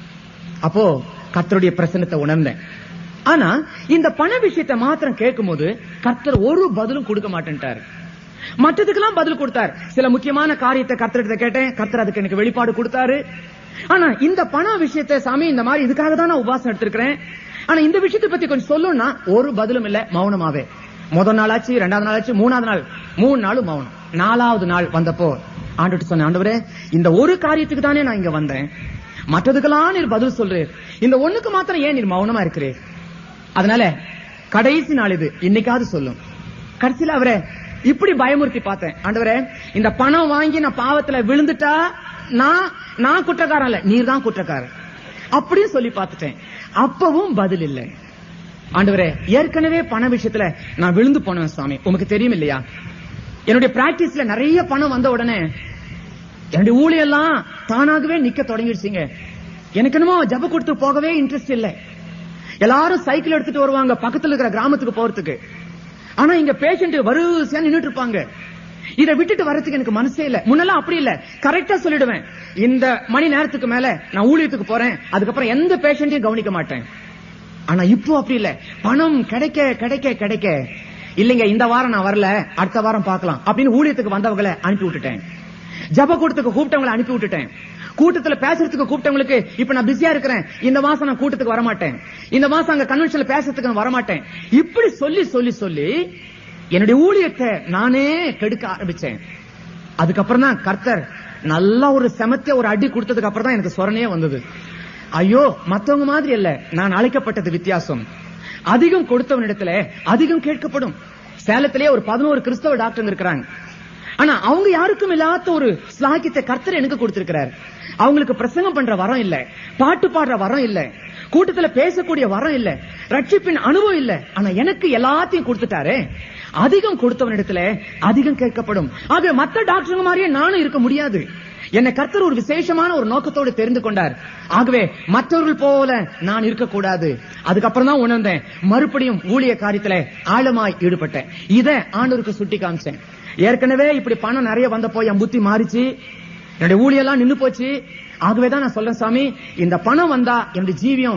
அப்போ கர்த்தருடைய பிரசன்னத்தை உணர்ந்தேன் ஆனா இந்த பண விஷயத்தை மாத்திரம் கேட்கும்போது கர்த்தர் ஒரு பதிலும் கொடுக்க மாட்டேன்ட்டாரு மற்றதுக்கெல்லாம் பதில் கொடுத்தார் சில முக்கியமான காரியத்தை கர்த்தர்கிட்ட கேட்டேன் கர்த்தர் அதுக்கு எனக்கு வெளிப்பாடு கொடுத்தாரு ஆனா இந்த பண விஷயத்தை சாமி இந்த மாதிரி இதுக்காக தான் நான் உபாசம் எடுத்திருக்கிறேன் ஆனா இந்த விஷயத்தை பத்தி கொஞ்சம் சொல்லணும்னா ஒரு பதிலும் இல்ல மௌனமாவே முதல் நாள் ஆச்சு ரெண்டாவது நாள் ஆச்சு மூணாவது நாள் மூணு நாளும் மௌனம் நாலாவது நாள் வந்தப்போ ஆண்டுட்டு சொன்னேன் ஆண்டவரே இந்த ஒரு காரியத்துக்கு தானே நான் இங்க வந்தேன் மற்றதுக்கெல்லாம் நீர் பதில் சொல்றீர் இந்த ஒண்ணுக்கு மாத்திரம் ஏன் நீர் மௌனமா இருக்கிறீர் அதனால கடைசி நாள் இது இன்னைக்காவது சொல்லும் கடைசியில அவரை இப்படி பயமுறுத்தி பார்த்தேன் ஆண்டவரே இந்த பணம் வாங்கி நான் பாவத்துல விழுந்துட்டா நான் நான் குற்றக்காரன் இல்ல நீர் தான் குற்றக்காரன் அப்படியும் சொல்லி பார்த்துட்டேன் அப்பவும் பதில் இல்லை ஆண்டவரே ஏற்கனவே பண விஷயத்துல நான் விழுந்து போனேன் சுவாமி உமக்கு தெரியும் இல்லையா என்னுடைய பிராக்டிஸ்ல நிறைய பணம் வந்த உடனே என்னுடைய ஊழியெல்லாம் தானாகவே நிக்க தொடங்கிடுச்சுங்க எனக்கு என்னமோ ஜப கொடுத்து போகவே இன்ட்ரெஸ்ட் இல்லை எல்லாரும் சைக்கிள் எடுத்துட்டு வருவாங்க பக்கத்துல இருக்கிற கிராமத்துக்கு போறதுக்கு ஆனா இங்க பேஷண்ட் வரிசையா நின்னுட்டு இருப்பாங்க இதை விட்டுட்டு வரதுக்கு எனக்கு மனசே இல்ல முன்னெல்லாம் அப்படி இல்ல கரெக்டா சொல்லிடுவேன் இந்த மணி நேரத்துக்கு மேல நான் ஊழியத்துக்கு போறேன் அதுக்கப்புறம் எந்த பேஷண்டையும் கவனிக்க மாட்டேன் ஆனா இப்போ அப்படி இல்ல பணம் கிடைக்க கிடைக்க கிடைக்க இல்லைங்க இந்த வாரம் நான் வரல அடுத்த வாரம் பார்க்கலாம் அப்படின்னு ஊழியத்துக்கு வந்தவங்களை அனுப்பி விட்டுட்டேன் ஜப கூட்டத்துக்கு கூப்பிட்டவங்களை அனுப்பி விட்டுட்டேன் கூட்டத்துல பேசுறதுக்கு கூப்பிட்டவங்களுக்கு இப்ப நான் பிஸியா இருக்கிறேன் இந்த மாசம் நான் கூட்டத்துக்கு வரமாட்டேன் இந்த மாசம் அங்க கன்வென்ஷன்ல பேசுறதுக்கு நான் வரமாட்டேன் இப்படி சொல்லி சொல்லி சொல்லி என்னுடைய ஊழியத்தை நானே கெடுக்க ஆரம்பிச்சேன் அதுக்கப்புறம் தான் கர்த்தர் நல்லா ஒரு செமத்திய ஒரு அடி கொடுத்ததுக்கு அப்புறம் தான் எனக்கு சொரணையே வந்தது ஐயோ மத்தவங்க மாதிரி இல்ல நான் அழைக்கப்பட்டது வித்தியாசம் அதிகம் கொடுத்தவனிடத்துல அதிகம் கேட்கப்படும் சேலத்திலே ஒரு பதினோரு கிறிஸ்தவ டாக்டர் இருக்கிறாங்க ஆனா அவங்க யாருக்கும் இல்லாத ஒரு ஸ்லாக்கியத்தை கர்த்தர் எனக்கு கொடுத்திருக்கிறார் அவங்களுக்கு பிரசங்கம் பண்ற வரம் இல்ல பாட்டு பாடுற வரம் இல்ல கூட்டத்துல பேசக்கூடிய வரம் இல்ல ரட்சிப்பின் அனுபவம் இல்ல ஆனா எனக்கு எல்லாத்தையும் கொடுத்துட்டாரே அதிகம் கொடுத்தவனிடத்துல அதிகம் கேட்கப்படும் ஆக மத்த டாக்டருங்க மாதிரியே நானும் இருக்க முடியாது என்னை கர்த்தர் ஒரு விசேஷமான ஒரு நோக்கத்தோடு தெரிந்து கொண்டார் ஆகவே மற்றவர்கள் போல நான் இருக்கக்கூடாது அதுக்கப்புறம் தான் உணர்ந்தேன் மறுபடியும் ஊழிய காரியத்துல ஆழமாய் ஈடுபட்டேன் இத ஆண்டவருக்கு சுட்டி காமிச்சேன் ஏற்கனவே இப்படி பணம் நிறைய வந்தப்போ என் புத்தி மாறிச்சு என்னுடைய ஊழியெல்லாம் நின்னு போச்சு ஆகவே தான் நான் சொல்றேன் சாமி இந்த பணம் வந்தா என்னுடைய ஜீவியம்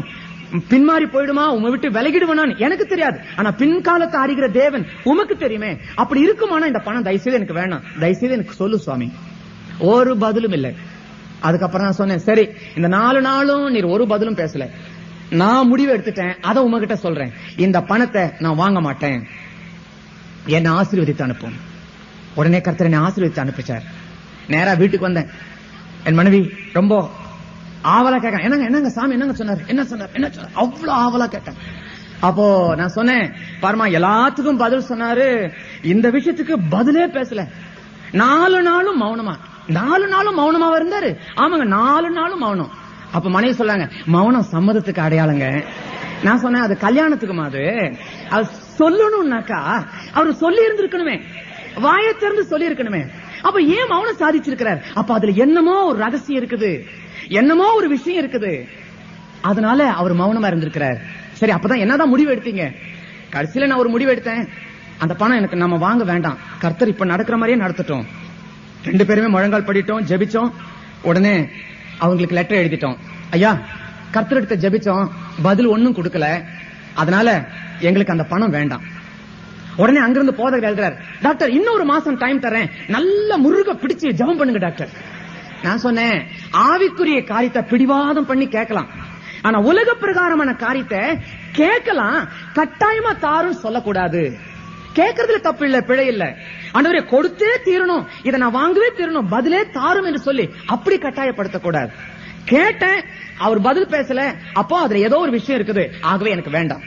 பின்மாறி போயிடுமா உமை விட்டு விலகிடுவனான்னு எனக்கு தெரியாது ஆனா பின்காலத்தை அறிகிற தேவன் உமக்கு தெரியுமே அப்படி இருக்குமானா இந்த பணம் தயவுசெய்து எனக்கு வேணாம் தயவுசெய்து எனக்கு சொல்லு சுவாமி ஒரு பதிலும் இல்லை அதுக்கப்புறம் நான் சொன்னேன் சரி இந்த நாலு நாளும் நீர் ஒரு பதிலும் பேசல நான் முடிவு எடுத்துட்டேன் அதை உங்ககிட்ட சொல்றேன் இந்த பணத்தை நான் வாங்க மாட்டேன் என்ன ஆசீர்வதித்து அனுப்பும் உடனே கர்த்தர் என்னை ஆசீர்வதித்து அனுப்பிச்சார் நேரா வீட்டுக்கு வந்தேன் என் மனைவி ரொம்ப ஆவலா கேட்க என்னங்க என்னங்க சாமி என்னங்க சொன்னார் என்ன சொன்னார் என்ன சொன்னார் அவ்வளவு ஆவலா கேட்டேன் அப்போ நான் சொன்னேன் பாருமா எல்லாத்துக்கும் பதில் சொன்னாரு இந்த விஷயத்துக்கு பதிலே பேசல நாலு நாளும் மௌனமா நாலு நாளும் மௌனமா இருந்தாரு ஆமாங்க நாலு நாளும் மௌனம் அப்ப மனைவி சொல்லாங்க மௌனம் சம்மதத்துக்கு அடையாளங்க நான் சொன்னேன் அது கல்யாணத்துக்குமா அது அது சொல்லணும்னாக்கா அவர் சொல்லி இருந்திருக்கணுமே வாயை திறந்து சொல்லி இருக்கணுமே அப்ப ஏன் மௌனம் சாதிச்சிருக்கிறார் அப்ப அதுல என்னமோ ஒரு ரகசியம் இருக்குது என்னமோ ஒரு விஷயம் இருக்குது அதனால அவர் மௌனமா இருந்திருக்கிறார் சரி அப்பதான் என்னதான் முடிவு எடுத்தீங்க கடைசியில நான் ஒரு முடிவு எடுத்தேன் அந்த பணம் எனக்கு நம்ம வாங்க வேண்டாம் கர்த்தர் இப்ப நடக்கிற மாதிரியே நடத்தட்டும் ரெண்டு பேருமே முழங்கால் படிட்டோம் ஜெபிச்சோம் உடனே அவங்களுக்கு லெட்டர் எழுதிட்டோம் ஐயா கர்த்தர் எடுத்த ஜெபிச்சோம் பதில் ஒண்ணும் கொடுக்கல அதனால எங்களுக்கு அந்த பணம் வேண்டாம் உடனே அங்கிருந்து போதகர் எழுதுறார் டாக்டர் இன்னொரு மாசம் டைம் தரேன் நல்ல முருக பிடிச்சு ஜெபம் பண்ணுங்க டாக்டர் நான் சொன்னேன் ஆவிக்குரிய காரியத்தை பிடிவாதம் பண்ணி கேட்கலாம் ஆனா உலக பிரகாரமான காரியத்தை கேட்கலாம் கட்டாயமா தாரும் சொல்லக்கூடாது கேட்கறதுல தப்பு இல்ல பிழை இல்ல ஆண்டவரே கொடுத்தே தீரணும் இதை நான் வாங்கவே தீரணும் பதிலே தாரும் என்று சொல்லி அப்படி கட்டாயப்படுத்த கூடாது கேட்டேன் அவர் பதில் பேசல அப்போ அதுல ஏதோ ஒரு விஷயம் இருக்குது ஆகவே எனக்கு வேண்டாம்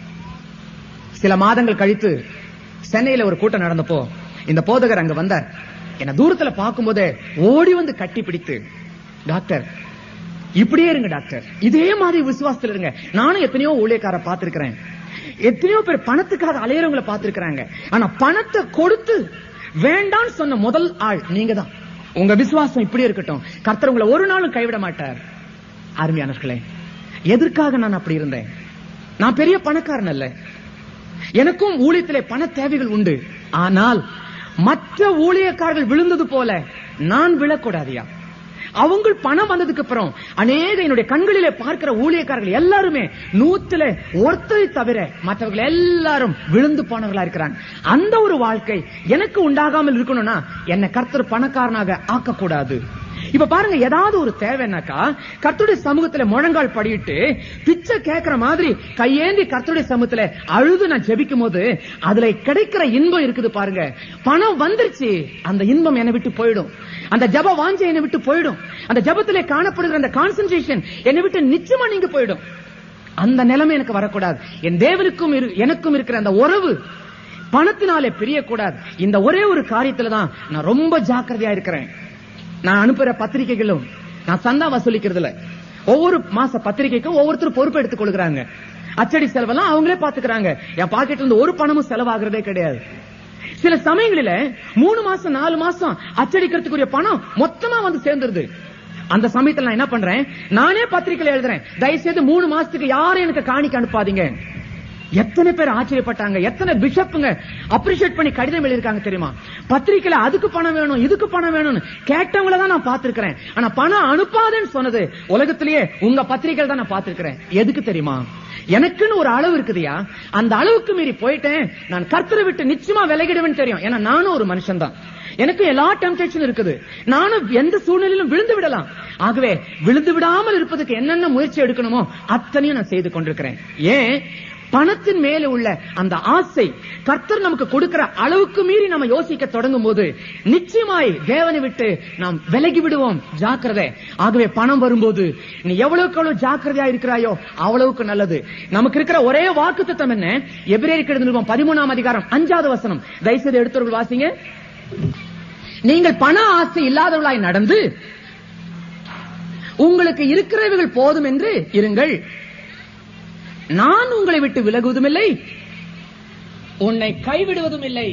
சில மாதங்கள் கழித்து சென்னையில ஒரு கூட்டம் நடந்தப்போ இந்த போதகர் அங்க வந்தார் என்ன தூரத்துல பார்க்கும்போதே ஓடி வந்து கட்டி பிடித்து டாக்டர் இப்படியே இருங்க டாக்டர் இதே மாதிரி விசுவாசத்துல இருங்க நானும் எத்தனையோ ஊழியக்கார பார்த்திருக்கிறேன் எத்தனையோ பேர் பணத்துக்காக அலையறவங்களை பார்த்திருக்கிறாங்க ஆனா பணத்தை கொடுத்து வேண்டான்னு சொன்ன முதல் ஆள் நீங்க தான் உங்க விசுவாசம் இப்படி இருக்கட்டும் கர்த்தர் உங்களை ஒரு நாளும் கைவிட மாட்டார் அருமையானவர்களே எதற்காக நான் அப்படி இருந்தேன் நான் பெரிய பணக்காரன் அல்ல எனக்கும் ஊழியத்திலே பண தேவைகள் உண்டு ஆனால் மற்ற ஊழியக்காரர்கள் விழுந்தது போல நான் விழக்கூடாதியா அவங்க பணம் வந்ததுக்கு அப்புறம் அநேக என்னுடைய கண்களிலே பார்க்கிற ஊழியக்காரர்கள் எல்லாருமே நூத்துல ஒருத்தரை தவிர மற்றவர்கள் எல்லாரும் விழுந்து போனவர்களா இருக்கிறாங்க அந்த ஒரு வாழ்க்கை எனக்கு உண்டாகாமல் இருக்கணும்னா என்னை கர்த்தர் பணக்காரனாக ஆக்கக்கூடாது இப்ப பாருங்க ஏதாவது ஒரு தேவைன்னாக்கா கர்த்தருடைய சமூகத்துல முழங்கால் படியிட்டு பிச்சை கேட்கிற மாதிரி கையேந்தி கர்த்தருடைய சமூகத்துல அழுது நான் ஜெபிக்கும் போது அதுல கிடைக்கிற இன்பம் இருக்குது பாருங்க பணம் வந்துருச்சு அந்த இன்பம் என்னை விட்டு போயிடும் அந்த ஜப வாஞ்சை என்னை விட்டு போயிடும் அந்த ஜபத்திலே காணப்படுகிற அந்த கான்சென்ட்ரேஷன் என்னை விட்டு நிச்சயமா நீங்க போயிடும் அந்த நிலைமை எனக்கு வரக்கூடாது என் தேவனுக்கும் இரு- எனக்கும் இருக்கிற அந்த உறவு பணத்தினாலே பிரியக்கூடாது இந்த ஒரே ஒரு காரியத்துல தான் நான் ரொம்ப ஜாக்கிரதையா இருக்கிறேன் நான் அனுப்புற பத்திரிகைகளும் நான் சந்தா வசூலிக்கிறதுல ஒவ்வொரு மாச பத்திரிகைக்கும் ஒவ்வொருத்தரும் பொறுப்பு எடுத்துக் கொள்கிறாங்க அச்சடி செலவெல்லாம் அவங்களே பாத்துக்கிறாங்க என் பாக்கெட்ல இருந்து ஒரு பணமும் செலவாகிறதே கிடையாது சில சமயங்களில மூணு மாசம் நாலு மாசம் அச்சடிக்கிறதுக்குரிய பணம் மொத்தமா வந்து சேர்ந்துருது அந்த சமயத்துல நான் என்ன பண்றேன் நானே பத்திரிக்கையில எழுதுறேன் தயவு செய்து மூணு மாசத்துக்கு யாரும் எனக்கு காணிக்க அனுப்பாதீங்க எத்தனை பேர் ஆச்சரியப்பட்டாங்க எத்தனை பிஷப்புங்க அப்ரிஷியேட் பண்ணி கடிதம் எழுதிருக்காங்க தெரியுமா பத்திரிக்கையில அதுக்கு பணம் வேணும் இதுக்கு பணம் வேணும்னு கேட்டவங்கள தான் நான் பார்த்திருக்கிறேன் ஆனா பணம் அனுப்பாதேன்னு சொன்னது உலகத்திலேயே உங்க பத்திரிக்கையில் தான் நான் பார்த்திருக்கிறேன் எதுக்கு தெரியுமா எனக்குன்னு ஒரு அளவு இருக்குதுயா அந்த அளவுக்கு மீறி போயிட்டேன் நான் கர்த்தரை விட்டு நிச்சயமா விலகிடுவேன்னு தெரியும் ஏன்னா நானும் ஒரு மனுஷன் தான் எனக்கு எல்லா டெம்டேஷன் இருக்குது நானும் எந்த சூழ்நிலையிலும் விழுந்து விடலாம் ஆகவே விழுந்து விடாமல் இருப்பதற்கு என்னென்ன முயற்சி எடுக்கணுமோ அத்தனையும் நான் செய்து கொண்டிருக்கிறேன் ஏன் பணத்தின் மேல உள்ள அந்த ஆசை கர்த்தர் நமக்கு கொடுக்கிற அளவுக்கு மீறி நம்ம யோசிக்க தொடங்கும் போது நிச்சயமாய் தேவனை விட்டு நாம் விலகி விடுவோம் ஜாக்கிரதை ஆகவே பணம் வரும்போது நீ எவ்வளவுக்கு எவ்வளவு ஜாக்கிரதையா இருக்கிறாயோ அவ்வளவுக்கு நல்லது நமக்கு இருக்கிற ஒரே வாக்கு என்ன எபிரேயருக்கு எழுதின நிருபம் பதிமூணாம் அதிகாரம் அஞ்சாவது வசனம் தயவுசெய்து எடுத்தவர்கள் வாசிங்க நீங்கள் பண ஆசை இல்லாதவர்களாய் நடந்து உங்களுக்கு இருக்கிறவைகள் போதும் என்று இருங்கள் நான் உங்களை விட்டு விலகுவதும் இல்லை உன்னை கைவிடுவதும் இல்லை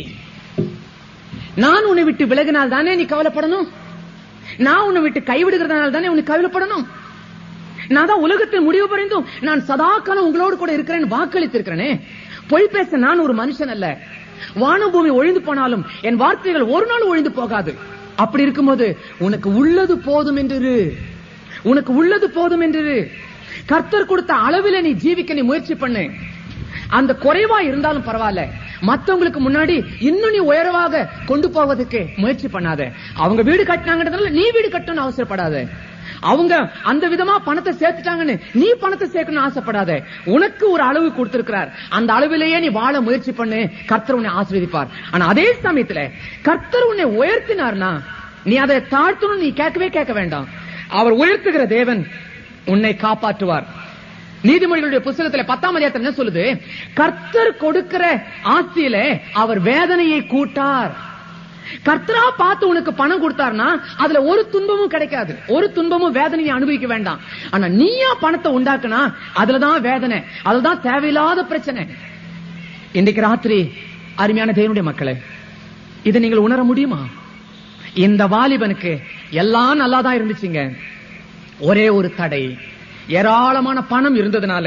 நான் உன்னை விட்டு விலகினால் தானே நீ கவலைப்படணும் நான் உன்னை விட்டு கைவிடுகிறதுனால தானே உனக்கு கவலைப்படணும் நான் தான் உலகத்தில் முடிவு பறிந்தும் நான் சதாக்காலம் உங்களோடு கூட இருக்கிறேன் வாக்களித்திருக்கிறேனே பொய் பேச நான் ஒரு மனுஷன் அல்ல வானம் பூமி ஒழிந்து போனாலும் என் வார்த்தைகள் ஒரு நாள் ஒழிந்து போகாது அப்படி இருக்கும்போது உனக்கு உள்ளது போதும் என்று இரு. உனக்கு உள்ளது போதும் என்று இரு. கர்த்தர் கொடுத்த அளவில நீ ஜீவிக்க நீ முயற்சி பண்ணு அந்த குறைவா இருந்தாலும் பரவாயில்ல மத்தவங்களுக்கு முன்னாடி இன்னும் நீ உயர்வாக கொண்டு போவதற்கு முயற்சி பண்ணாத அவங்க வீடு கட்டினாங்கன்றதுனால நீ வீடு கட்டணும்னு அவசரப்படாத அவங்க அந்த விதமா பணத்தை சேர்த்துட்டாங்கன்னு நீ பணத்தை சேர்க்கணும்னு ஆசைப்படாத உனக்கு ஒரு அளவு கொடுத்திருக்கிறார் அந்த அளவிலேயே நீ வாழ முயற்சி பண்ணு கர்த்தர் உன்னை ஆசீர்வதிப்பார் ஆனா அதே சமயத்துல கர்த்தர் உன்னை உயர்த்தினார்னா நீ அதை தாழ்த்தணும் நீ கேட்கவே கேட்க வேண்டாம் அவர் உயர்த்துகிற தேவன் உன்னை காப்பாற்றுவார் நீதிமொழிகளுடைய புஸ்தகத்துல பத்தாம் அதிகாரத்துல என்ன சொல்லுது கர்த்தர் கொடுக்கிற ஆஸ்தியில அவர் வேதனையை கூட்டார் கர்த்தரா பார்த்து உனக்கு பணம் கொடுத்தாருன்னா அதுல ஒரு துன்பமும் கிடைக்காது ஒரு துன்பமும் வேதனையை அனுபவிக்க வேண்டாம் ஆனா நீயா பணத்தை உண்டாக்குனா அதுலதான் வேதனை அதுலதான் தேவையில்லாத பிரச்சனை இன்னைக்கு ராத்திரி அருமையான தேவனுடைய மக்களே இதை நீங்கள் உணர முடியுமா இந்த வாலிபனுக்கு எல்லாம் நல்லா தான் இருந்துச்சுங்க ஒரே ஒரு தடை ஏராளமான பணம் இருந்ததுனால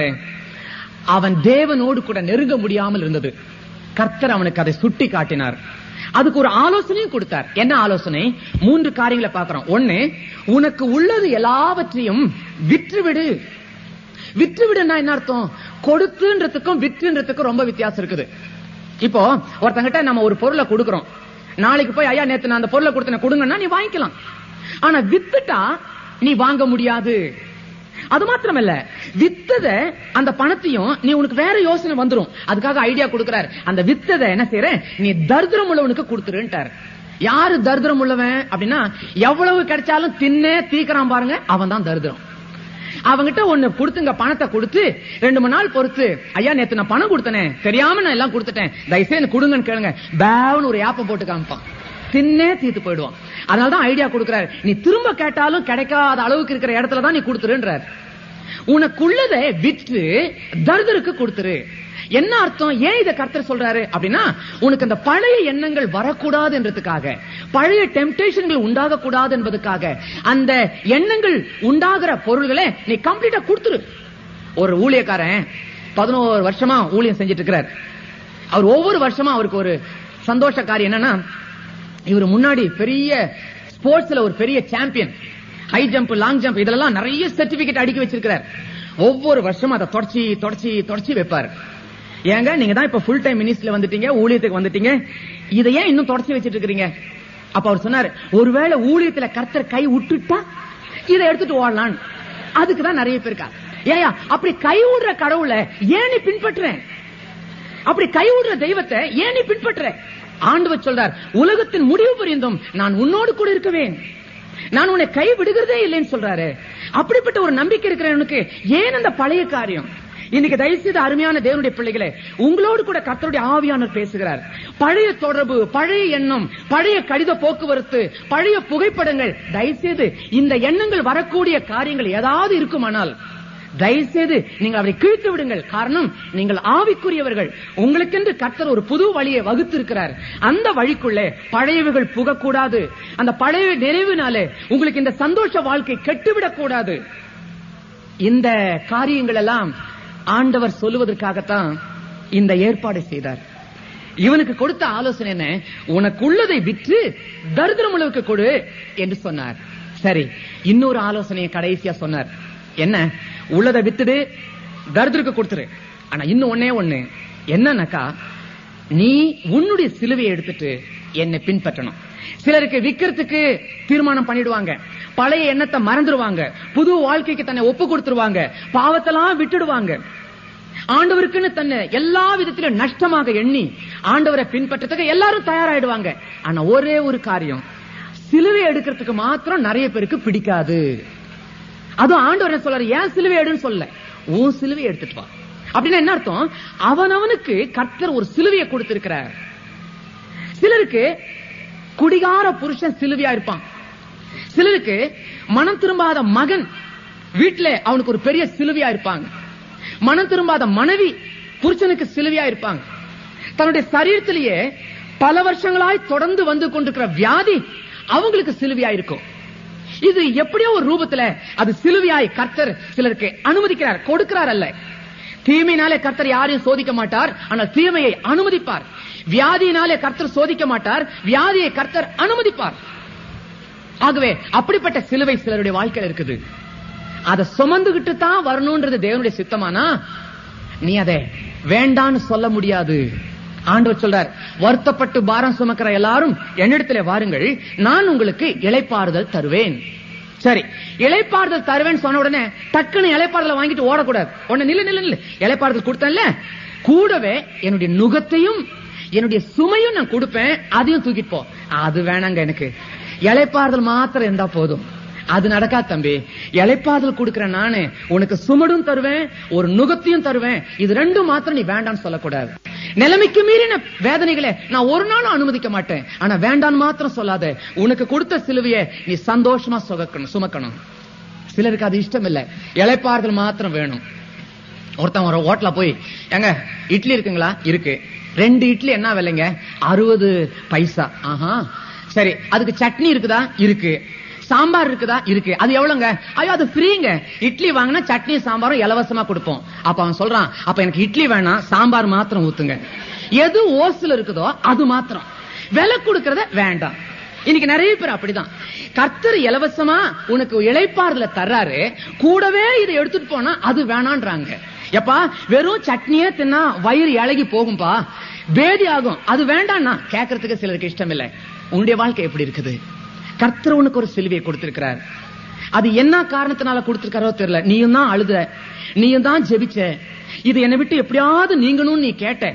அவன் தேவனோடு கூட நெருங்க முடியாமல் இருந்தது கர்த்தர் அவனுக்கு அதை சுட்டி காட்டினார் அதுக்கு ஒரு ஆலோசனையும் கொடுத்தார் என்ன ஆலோசனை மூன்று காரியங்களை பார்க்கிறோம் ஒண்ணு உனக்கு உள்ளது எல்லாவற்றையும் விற்றுவிடு விற்றுவிடுன்னா என்ன அர்த்தம் கொடுத்துன்றதுக்கும் விற்றுன்றதுக்கும் ரொம்ப வித்தியாசம் இருக்குது இப்போ ஒருத்தங்கிட்ட நம்ம ஒரு பொருளை கொடுக்கிறோம் நாளைக்கு போய் ஐயா நேத்து நான் அந்த பொருளை கொடுத்தேன் கொடுங்கன்னா நீ வாங்கிக்கலாம் ஆனா வித்துட்டா நீ வாங்க முடியாது அது மாத்திரமல்ல வித்தத அந்த பணத்தையும் நீ உனக்கு வேற யோசனை வந்துரும் அதுக்காக ஐடியா கொடுக்கறாரு அந்த வித்தத என்ன செய்யற நீ தரித்திரம் உள்ளவனுக்கு கொடுத்துருன்ட்டார் யாரு தரித்திரம் உள்ளவன் அப்படின்னா எவ்வளவு கிடைச்சாலும் தின்னே தீக்கிறான் பாருங்க அவன் தான் தரித்திரம் அவங்கிட்ட ஒண்ணு கொடுத்துங்க பணத்தை கொடுத்து ரெண்டு மூணு நாள் பொறுத்து ஐயா நேத்து நான் பணம் கொடுத்தனே தெரியாம நான் எல்லாம் கொடுத்துட்டேன் தயவுசெய்து கொடுங்கன்னு கேளுங்க பேவன் ஒரு ஏப்ப போட்டு காமிப்பான் தின்னே தீத்து போயிடுவான் அதனாலதான் ஐடியா கொடுக்கறாரு நீ திரும்ப கேட்டாலும் கிடைக்காத அளவுக்கு இருக்கிற இடத்துல தான் நீ கொடுத்துருன்றார் உனக்குள்ளதை விற்று தர்தருக்கு கொடுத்துரு என்ன அர்த்தம் ஏன் இதை கர்த்தர் சொல்றாரு அப்படின்னா உனக்கு அந்த பழைய எண்ணங்கள் வரக்கூடாது என்றதுக்காக பழைய டெம்டேஷன்கள் உண்டாக கூடாது என்பதுக்காக அந்த எண்ணங்கள் உண்டாகிற பொருள்களை நீ கம்ப்ளீட்டா கொடுத்துரு ஒரு ஊழியக்காரன் பதினோரு வருஷமா ஊழியம் செஞ்சிட்டு இருக்கிறார் அவர் ஒவ்வொரு வருஷமா அவருக்கு ஒரு சந்தோஷ காரியம் என்னன்னா இவர் முன்னாடி பெரிய ஸ்போர்ட்ஸ்ல ஒரு பெரிய champion high jump long jump இதெல்லாம் நிறைய சர்டிபிகேட் அடிக்க வச்சிருக்கிறார் ஒவ்வொரு வருஷமும் அதை தொடச்சி தொடச்சி தொடச்சி வைப்பார் ஏங்க நீங்க தான் இப்ப ஃபுல் டைம் மினிஸ்ட்ல வந்துட்டீங்க ஊழியத்துக்கு வந்துட்டீங்க இதை ஏன் இன்னும் தொடச்சி வச்சிட்டு இருக்கீங்க அப்ப அவர் சொன்னார் ஒருவேளை ஊழியத்துல கர்த்தர் கை விட்டுட்டா இதை எடுத்துட்டு ஓடலாம் அதுக்கு தான் நிறைய பேர் இருக்கா ஏயா அப்படி கை விடுற கடவுளை ஏன் நீ பின்பற்றுறேன் அப்படி கை விடுற தெய்வத்தை ஏன் நீ பின்பற்ற ஆண்டவர் சொல்றார் உலகத்தின் முடிவு புரிந்தும் நான் உன்னோடு கூட இருக்கவேன் நான் உன்னை கை விடுகிறதே இல்லைன்னு சொல்றாரு அப்படிப்பட்ட ஒரு நம்பிக்கை இருக்கிறவனுக்கு ஏன் அந்த பழைய காரியம் இன்னைக்கு தயவுசெய்து அருமையான தேவனுடைய பிள்ளைகளே உங்களோடு கூட கர்த்தருடைய ஆவியானவர் பேசுகிறார் பழைய தொடர்பு பழைய எண்ணம் பழைய கடித போக்குவரத்து பழைய புகைப்படங்கள் தயவுசெய்து இந்த எண்ணங்கள் வரக்கூடிய காரியங்கள் ஏதாவது இருக்குமானால் தயவுசெய்து நீங்கள் அவரை கிழித்து விடுங்கள் காரணம் நீங்கள் ஆவிக்குரியவர்கள் உங்களுக்கென்று கர்த்தர் ஒரு புது வழியை வகுத்திருக்கிறார் அந்த வழிக்குள்ளே பழையவைகள் புகக்கூடாது அந்த பழைய நிறைவினாலே உங்களுக்கு இந்த சந்தோஷ வாழ்க்கை கெட்டுவிடக் கூடாது இந்த காரியங்கள் எல்லாம் ஆண்டவர் சொல்லுவதற்காகத்தான் இந்த ஏற்பாடு செய்தார் இவனுக்கு கொடுத்த ஆலோசனை என்ன உனக்குள்ளதை விற்று தரித்திரம் உள்ளவருக்கு கொடு என்று சொன்னார் சரி இன்னொரு ஆலோசனையை கடைசியா சொன்னார் என்ன உள்ளதை வித்துடு தரித்திரக்கு கொடுத்துரு ஆனா இன்னும் ஒன்னே ஒண்ணு என்னன்னாக்கா நீ உன்னுடைய சிலுவையை எடுத்துட்டு என்னை பின்பற்றணும் சிலருக்கு விக்கிறதுக்கு தீர்மானம் பண்ணிடுவாங்க பழைய எண்ணத்தை மறந்துடுவாங்க புது வாழ்க்கைக்கு தன்னை ஒப்பு கொடுத்துருவாங்க பாவத்தெல்லாம் விட்டுடுவாங்க ஆண்டவருக்குன்னு தன்னை எல்லா விதத்திலும் நஷ்டமாக எண்ணி ஆண்டவரை பின்பற்றதுக்கு எல்லாரும் தயாராயிடுவாங்க ஆனா ஒரே ஒரு காரியம் சிலுவை எடுக்கிறதுக்கு மாத்திரம் நிறைய பேருக்கு பிடிக்காது அதுவும் ஆண்டவர் என்ன சொல்றாரு ஏன் சிலுவை எடுன்னு சொல்ல உன் சிலுவை எடுத்துட்டு வா அப்படின்னா என்ன அர்த்தம் அவனவனுக்கு கர்த்தர் ஒரு சிலுவையை கொடுத்திருக்கிறார் சிலருக்கு குடிகார புருஷன் சிலுவையா இருப்பான் சிலருக்கு மனம் திரும்பாத மகன் வீட்டுல அவனுக்கு ஒரு பெரிய சிலுவையா இருப்பாங்க மனம் திரும்பாத மனைவி புருஷனுக்கு சிலுவையா இருப்பாங்க தன்னுடைய சரீரத்திலேயே பல வருஷங்களாய் தொடர்ந்து வந்து கொண்டிருக்கிற வியாதி அவங்களுக்கு சிலுவையா இருக்கும் இது எப்படியோ ஒரு ரூபத்துல அது சிலுவையாய் கர்த்தர் சிலருக்கு அனுமதிக்கிறார் கொடுக்கிறார் அல்ல தீமையினாலே கர்த்தர் யாரையும் சோதிக்க மாட்டார் ஆனால் தீமையை அனுமதிப்பார் வியாதியினாலே கர்த்தர் சோதிக்க மாட்டார் வியாதியை கர்த்தர் அனுமதிப்பார் ஆகவே அப்படிப்பட்ட சிலுவை சிலருடைய வாழ்க்கையில் இருக்குது அதை சுமந்துகிட்டு தான் வரணும்ன்றது தேவனுடைய சித்தமானா நீ அதை வேண்டான்னு சொல்ல முடியாது ஆண்டவர் சொல்றார் வருத்தப்பட்டு பாரம் சுமக்கிற எல்லாரும் என்னிடத்துல வாருங்கள் நான் உங்களுக்கு இளைப்பாறுதல் தருவேன் சரி இளைப்பாறுதல் தருவேன் சொன்ன உடனே டக்குன்னு இளைப்பாறுதல் வாங்கிட்டு ஓடக்கூடாது உடனே நில்லு நில்லு நில்லு இளைப்பாறுதல் கொடுத்தேன்ல கூடவே என்னுடைய நுகத்தையும் என்னுடைய சுமையும் நான் கொடுப்பேன் அதையும் தூக்கிட்டு போ அது வேணாங்க எனக்கு இளைப்பாறுதல் மாத்திரம் இருந்தா போதும் அது நடக்காது தம்பி இளைப்பாறுதல் கொடுக்கிற நானு உனக்கு சுமடும் தருவேன் ஒரு நுகத்தையும் தருவேன் இது ரெண்டும் மாத்திரம் நீ வேண்டாம்னு சொல்லக்கூடாது நிலைமைக்கு மீறின வேதனைகளை நான் ஒரு நாளும் அனுமதிக்க மாட்டேன் ஆனா வேண்டான்னு மாத்திரம் சொல்லாத உனக்கு கொடுத்த சிலுவையை நீ சந்தோஷமா சுகக்கணும் சுமக்கணும் சிலருக்கு அது இஷ்டம் இல்ல இளைப்பாறுதல் மாத்திரம் வேணும் ஒருத்தன் ஒரு ஹோட்டல போய் ஏங்க இட்லி இருக்குங்களா இருக்கு ரெண்டு இட்லி என்ன விலைங்க அறுபது பைசா ஆஹா சரி அதுக்கு சட்னி இருக்குதா இருக்கு சாம்பார் இருக்குதா இருக்கு அது எவ்வளவுங்க ஐயோ அது ஃப்ரீங்க இட்லி வாங்கினா சட்னி சாம்பாரும் இலவசமா கொடுப்போம் அப்ப அவன் சொல்றான் அப்ப எனக்கு இட்லி வேணாம் சாம்பார் மாத்திரம் ஊத்துங்க எது ஓசுல இருக்குதோ அது மாத்திரம் விலை கொடுக்கறத வேண்டாம் இன்னைக்கு நிறைய பேர் அப்படிதான் கர்த்தர் இலவசமா உனக்கு இளைப்பாறுதல தர்றாரு கூடவே இதை எடுத்துட்டு போனா அது வேணான்றாங்க எப்பா வெறும் சட்னியே தின்னா வயிறு இழகி போகும்பா பேதி ஆகும் அது வேண்டாம்னா கேட்கறதுக்கு சிலருக்கு இஷ்டம் இல்லை உன்னுடைய வாழ்க்கை எப்படி இருக்குது கர்த்தர் உனக்கு ஒரு சிலுவையை கொடுத்திருக்கிறார் அது என்ன காரணத்தினால கொடுத்திருக்காரோ தெரியல நீயும் தான் அழுத நீயும் தான் ஜெபிச்ச இது என்னை விட்டு எப்படியாவது நீங்கணும் நீ கேட்ட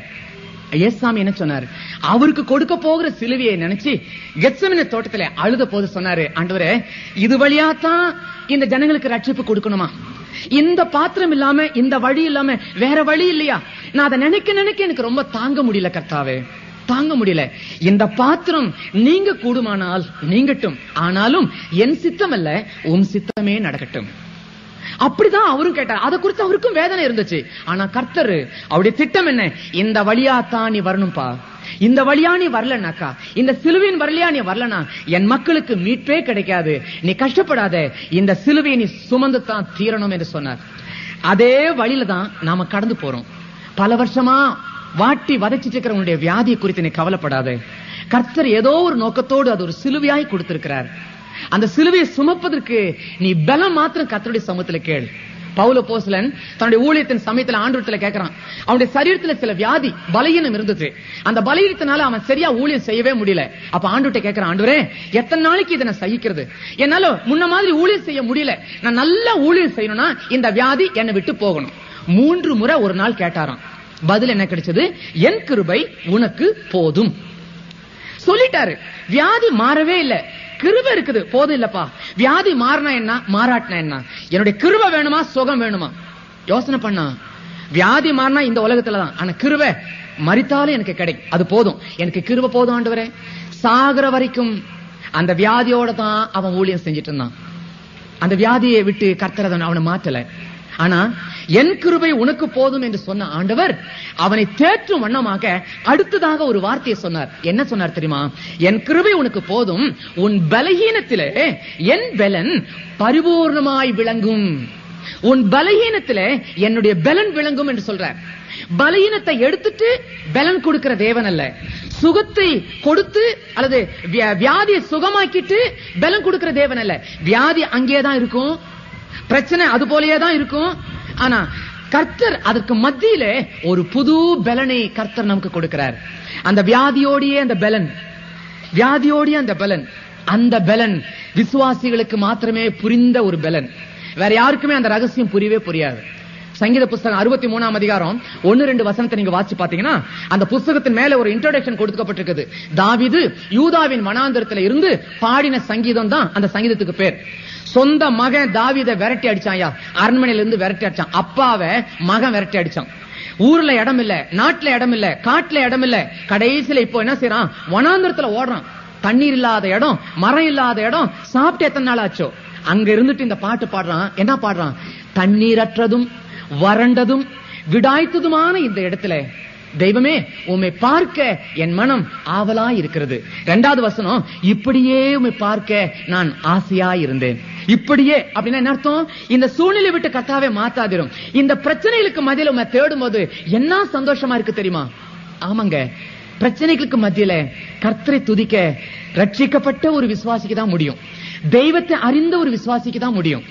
ஏசாமி என்ன சொன்னார் அவருக்கு கொடுக்க போகிற சிலுவையை நினைச்சு கெத்சமின தோட்டத்துல அழுத போது சொன்னாரு ஆண்டவரே இது வழியா தான் இந்த ஜனங்களுக்கு ரட்சிப்பு கொடுக்கணுமா இந்த பாத்திரம் இல்லாம இந்த வழி இல்லாம வேற வழி இல்லையா நான் அதை நினைக்க நினைக்க எனக்கு ரொம்ப தாங்க முடியல கர்த்தாவே தாங்க முடியல இந்த பாத்திரம் நீங்க கூடுமானால் நீங்கட்டும் ஆனாலும் என் சித்தம் அல்ல உன் சித்தமே நடக்கட்டும் அப்படிதான் அவரும் கேட்டார் அதை குறித்து அவருக்கும் வேதனை இருந்துச்சு ஆனா கர்த்தர் அவருடைய திட்டம் என்ன இந்த வழியா தான் நீ வரணும்பா இந்த வழியா நீ வரலனாக்கா இந்த சிலுவையின் வரலையா நீ வரலனா என் மக்களுக்கு மீட்பே கிடைக்காது நீ கஷ்டப்படாத இந்த சிலுவையை நீ சுமந்து தான் தீரணும் என்று சொன்னார் அதே வழியில தான் நாம கடந்து போறோம் பல வருஷமா வாட்டி வதச்சிட்டு இருக்கிற உன்னுடைய வியாதியை குறித்து நீ கவலைப்படாத கர்த்தர் ஏதோ ஒரு நோக்கத்தோடு அது ஒரு சிலுவையாய் கொடுத்திருக்கிறார் அந்த சிலுவையை சுமப்பதற்கு நீ பலம் மாத்திரம் கர்த்தருடைய சமூகத்துல கேள் பவுல போசலன் தன்னுடைய ஊழியத்தின் சமயத்துல ஆண்டவரத்துல கேட்கறான் அவனுடைய சரீரத்துல சில வியாதி பலகீனம் இருந்தது அந்த பலகீனத்தினால அவன் சரியா ஊழியம் செய்யவே முடியல அப்ப ஆண்டுகிட்ட கேட்கறான் ஆண்டவரே எத்தனை நாளைக்கு இதை நான் சகிக்கிறது என்னால முன்ன மாதிரி ஊழியம் செய்ய முடியல நான் நல்லா ஊழியம் செய்யணும்னா இந்த வியாதி என்னை விட்டு போகணும் மூன்று முறை ஒரு நாள் கேட்டாராம் பதில் என்ன கிடைச்சது என் கிருபை உனக்கு போதும் சொல்லிட்டாரு வியாதி மாறவே இல்ல கிருபை இருக்குது போதும் இல்லப்பா வியாதி மாறினா என்ன மாறாட்டினா என்ன என்னுடைய கிருபை வேணுமா சுகம் வேணுமா யோசனை பண்ணா வியாதி மாறினா இந்த உலகத்துல தான் ஆனா கிருபை மறித்தாலும் எனக்கு கிடைக்கும் அது போதும் எனக்கு கிருபை போதும் ஆண்டவரே சாகுற வரைக்கும் அந்த வியாதியோட தான் அவன் ஊழியம் செஞ்சிட்டு இருந்தான் அந்த வியாதியை விட்டு கர்த்தர் அவனை மாற்றல ஆனா என் கிருபை உனக்கு போதும் என்று சொன்ன ஆண்டவர் அவனை தேற்றும் வண்ணமாக அடுத்ததாக ஒரு வார்த்தையை சொன்னார் என்ன சொன்னார் தெரியுமா என் கிருபை உனக்கு போதும் உன் பலகீனத்திலே என் பலன் பரிபூர்ணமாய் விளங்கும் உன் பலகீனத்திலே என்னுடைய பலன் விளங்கும் என்று சொல்றார் பலகீனத்தை எடுத்துட்டு பலன் கொடுக்கிற தேவன் அல்ல சுகத்தை கொடுத்து அல்லது வியா- வியாதியை சுகமாக்கிட்டு பலன் கொடுக்கிற தேவன் அல்ல வியாதி அங்கேதான் இருக்கும் பிரச்சனை அது போலயே தான் இருக்கும் ஆனா கர்த்தர் அதற்கு மத்தியில ஒரு புது பலனை கர்த்தர் நமக்கு கொடுக்கிறார் அந்த வியாதியோடையே அந்த பலன் வியாதியோடைய அந்த பலன் அந்த பலன் விசுவாசிகளுக்கு மாத்திரமே புரிந்த ஒரு பலன் வேற யாருக்குமே அந்த ரகசியம் புரியவே புரியாது சங்கீத புஸ்தகம் அறுபத்தி மூணாம் அதிகாரம் ஒன்னு ரெண்டு வசனத்தை நீங்க வாசிச்சு பாத்தீங்கன்னா அந்த புஸ்தகத்தின் மேல ஒரு இன்ட்ரோடக்ஷன் கொடுக்கப்பட்டிருக்குது தாவீது யூதாவின் மனாந்தரத்துல இருந்து பாடின சங்கீதம் தான் அந்த சங்கீதத்துக்கு பேர் சொந்த மகன் தாவீதை விரட்டி அடிச்சான்யா அரண்மனையில இருந்து விரட்டி அடிச்சான் அப்பாவை மகன் விரட்டி அடிச்சான் ஊர்ல இடம் இல்ல நாட்டுல இடம் இல்ல காட்டுல இடம் இல்ல கடைசியில இப்போ என்ன செய்யறான் வனாந்தரத்துல ஓடுறான் தண்ணீர் இல்லாத இடம் மரம் இல்லாத இடம் சாப்பிட்டு எத்தனை நாள் ஆச்சோ அங்க இருந்துட்டு இந்த பாட்டு பாடுறான் என்ன பாடுறான் தண்ணீரற்றதும் வறண்டதும் விடாய்த்ததுமான இந்த இடத்துல தெய்வமே உம்மை பார்க்க என் மனம் ஆவலா இருக்கிறது இரண்டாவது வசனம் இப்படியே உம்மை பார்க்க நான் ஆசையா இருந்தேன் இப்படியே அப்படின்னா என்ன அர்த்தம் இந்த சூழ்நிலை விட்டு கத்தாவே மாத்தாதிரும் இந்த பிரச்சனைகளுக்கு மத்தியில உம்மை தேடும் போது என்ன சந்தோஷமா இருக்கு தெரியுமா ஆமாங்க பிரச்சனைகளுக்கு மத்தியில கர்த்தரை துதிக்க ரட்சிக்கப்பட்ட ஒரு விசுவாசிக்கு தான் முடியும் தெய்வத்தை அறிந்த ஒரு விசுவாசிக்கு தான் முடியும்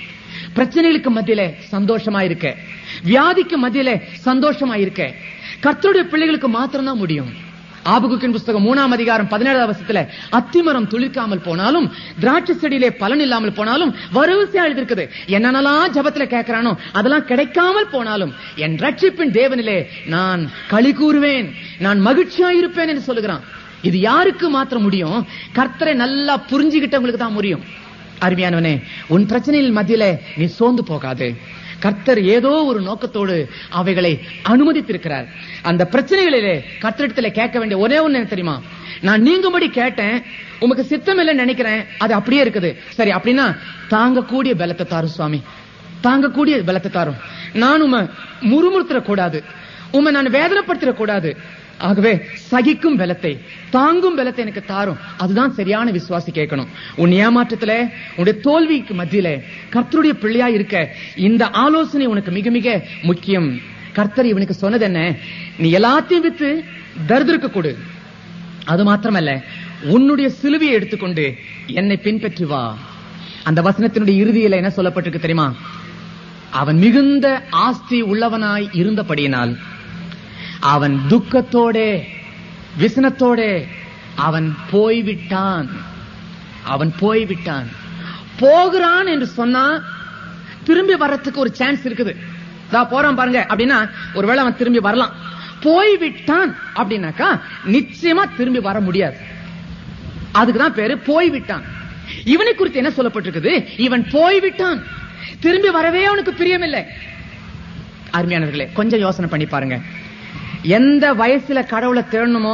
பிரச்சனைகளுக்கு மத்தியில சந்தோஷமா இருக்க வியாதிக்கு மத்தியில சந்தோஷமா இருக்க கர்த்தருடைய பிள்ளைகளுக்கு மாத்திரம்தான் முடியும் ஆபகுக்கின் புஸ்தகம் மூணாம் அதிகாரம் பதினேழாவது வருஷத்துல அத்திமரம் துளிர்க்காமல் போனாலும் திராட்சை செடியிலே பலன் இல்லாமல் போனாலும் வரிசையா எழுதிருக்குது என்னென்னலாம் ஜபத்துல கேட்கிறானோ அதெல்லாம் கிடைக்காமல் போனாலும் என் ரட்சிப்பின் தேவனிலே நான் களி கூறுவேன் நான் மகிழ்ச்சியா இருப்பேன் என்று சொல்லுகிறான் இது யாருக்கு மாத்திரம் முடியும் கர்த்தரை நல்லா புரிஞ்சுகிட்டவங்களுக்கு தான் முடியும் அருமையானவனே உன் பிரச்சனையில் மத்தியில நீ சோர்ந்து போகாதே கர்த்தர் ஏதோ ஒரு நோக்கத்தோடு அவைகளை அனுமதித்திருக்கிறார் அந்த பிரச்சனைகளிலே கர்த்தரிடத்துல கேட்க வேண்டிய ஒரே ஒண்ணு என்ன தெரியுமா நான் நீங்கும்படி கேட்டேன் உமக்கு சித்தம் இல்லைன்னு நினைக்கிறேன் அது அப்படியே இருக்குது சரி அப்படின்னா தாங்கக்கூடிய பலத்தை தாரும் சுவாமி தாங்கக்கூடிய பலத்தை தாரும் நான் உமை முறுமுறுத்திட கூடாது உமை நான் வேதனைப்படுத்திட கூடாது ஆகவே சகிக்கும் பலத்தை தாங்கும் பலத்தை எனக்கு தாரும் அதுதான் சரியான விசுவாசி கேட்கணும் உன் ஏமாற்றத்துல உன்னுடைய தோல்விக்கு மத்தியில கர்த்தருடைய பிள்ளையா இருக்க இந்த ஆலோசனை உனக்கு மிக மிக முக்கியம் கர்த்தர் இவனுக்கு சொன்னது என்ன நீ எல்லாத்தையும் வித்து தரித்திருக்க கொடு அது மாத்திரமல்ல உன்னுடைய சிலுவையை எடுத்துக்கொண்டு என்னை பின்பற்றி வா அந்த வசனத்தினுடைய இறுதியில என்ன சொல்லப்பட்டிருக்கு தெரியுமா அவன் மிகுந்த ஆஸ்தி உள்ளவனாய் இருந்தபடியினால் அவன் துக்கத்தோடே விசனத்தோடே அவன் போய்விட்டான் அவன் போய்விட்டான் போகிறான் என்று சொன்னா திரும்பி வர்றதுக்கு ஒரு சான்ஸ் இருக்குது தா போறான் பாருங்க அப்படின்னா ஒருவேளை அவன் திரும்பி வரலாம் போய்விட்டான் அப்படின்னாக்கா நிச்சயமா திரும்பி வர முடியாது அதுக்குதான் பேரு போய்விட்டான் இவனை குறித்து என்ன சொல்லப்பட்டிருக்குது இவன் போய்விட்டான் திரும்பி வரவே அவனுக்கு பிரியமில்லை அருமையானவர்களே கொஞ்சம் யோசனை பண்ணி பாருங்க எந்த வயசுல கடவுளை தேடணுமோ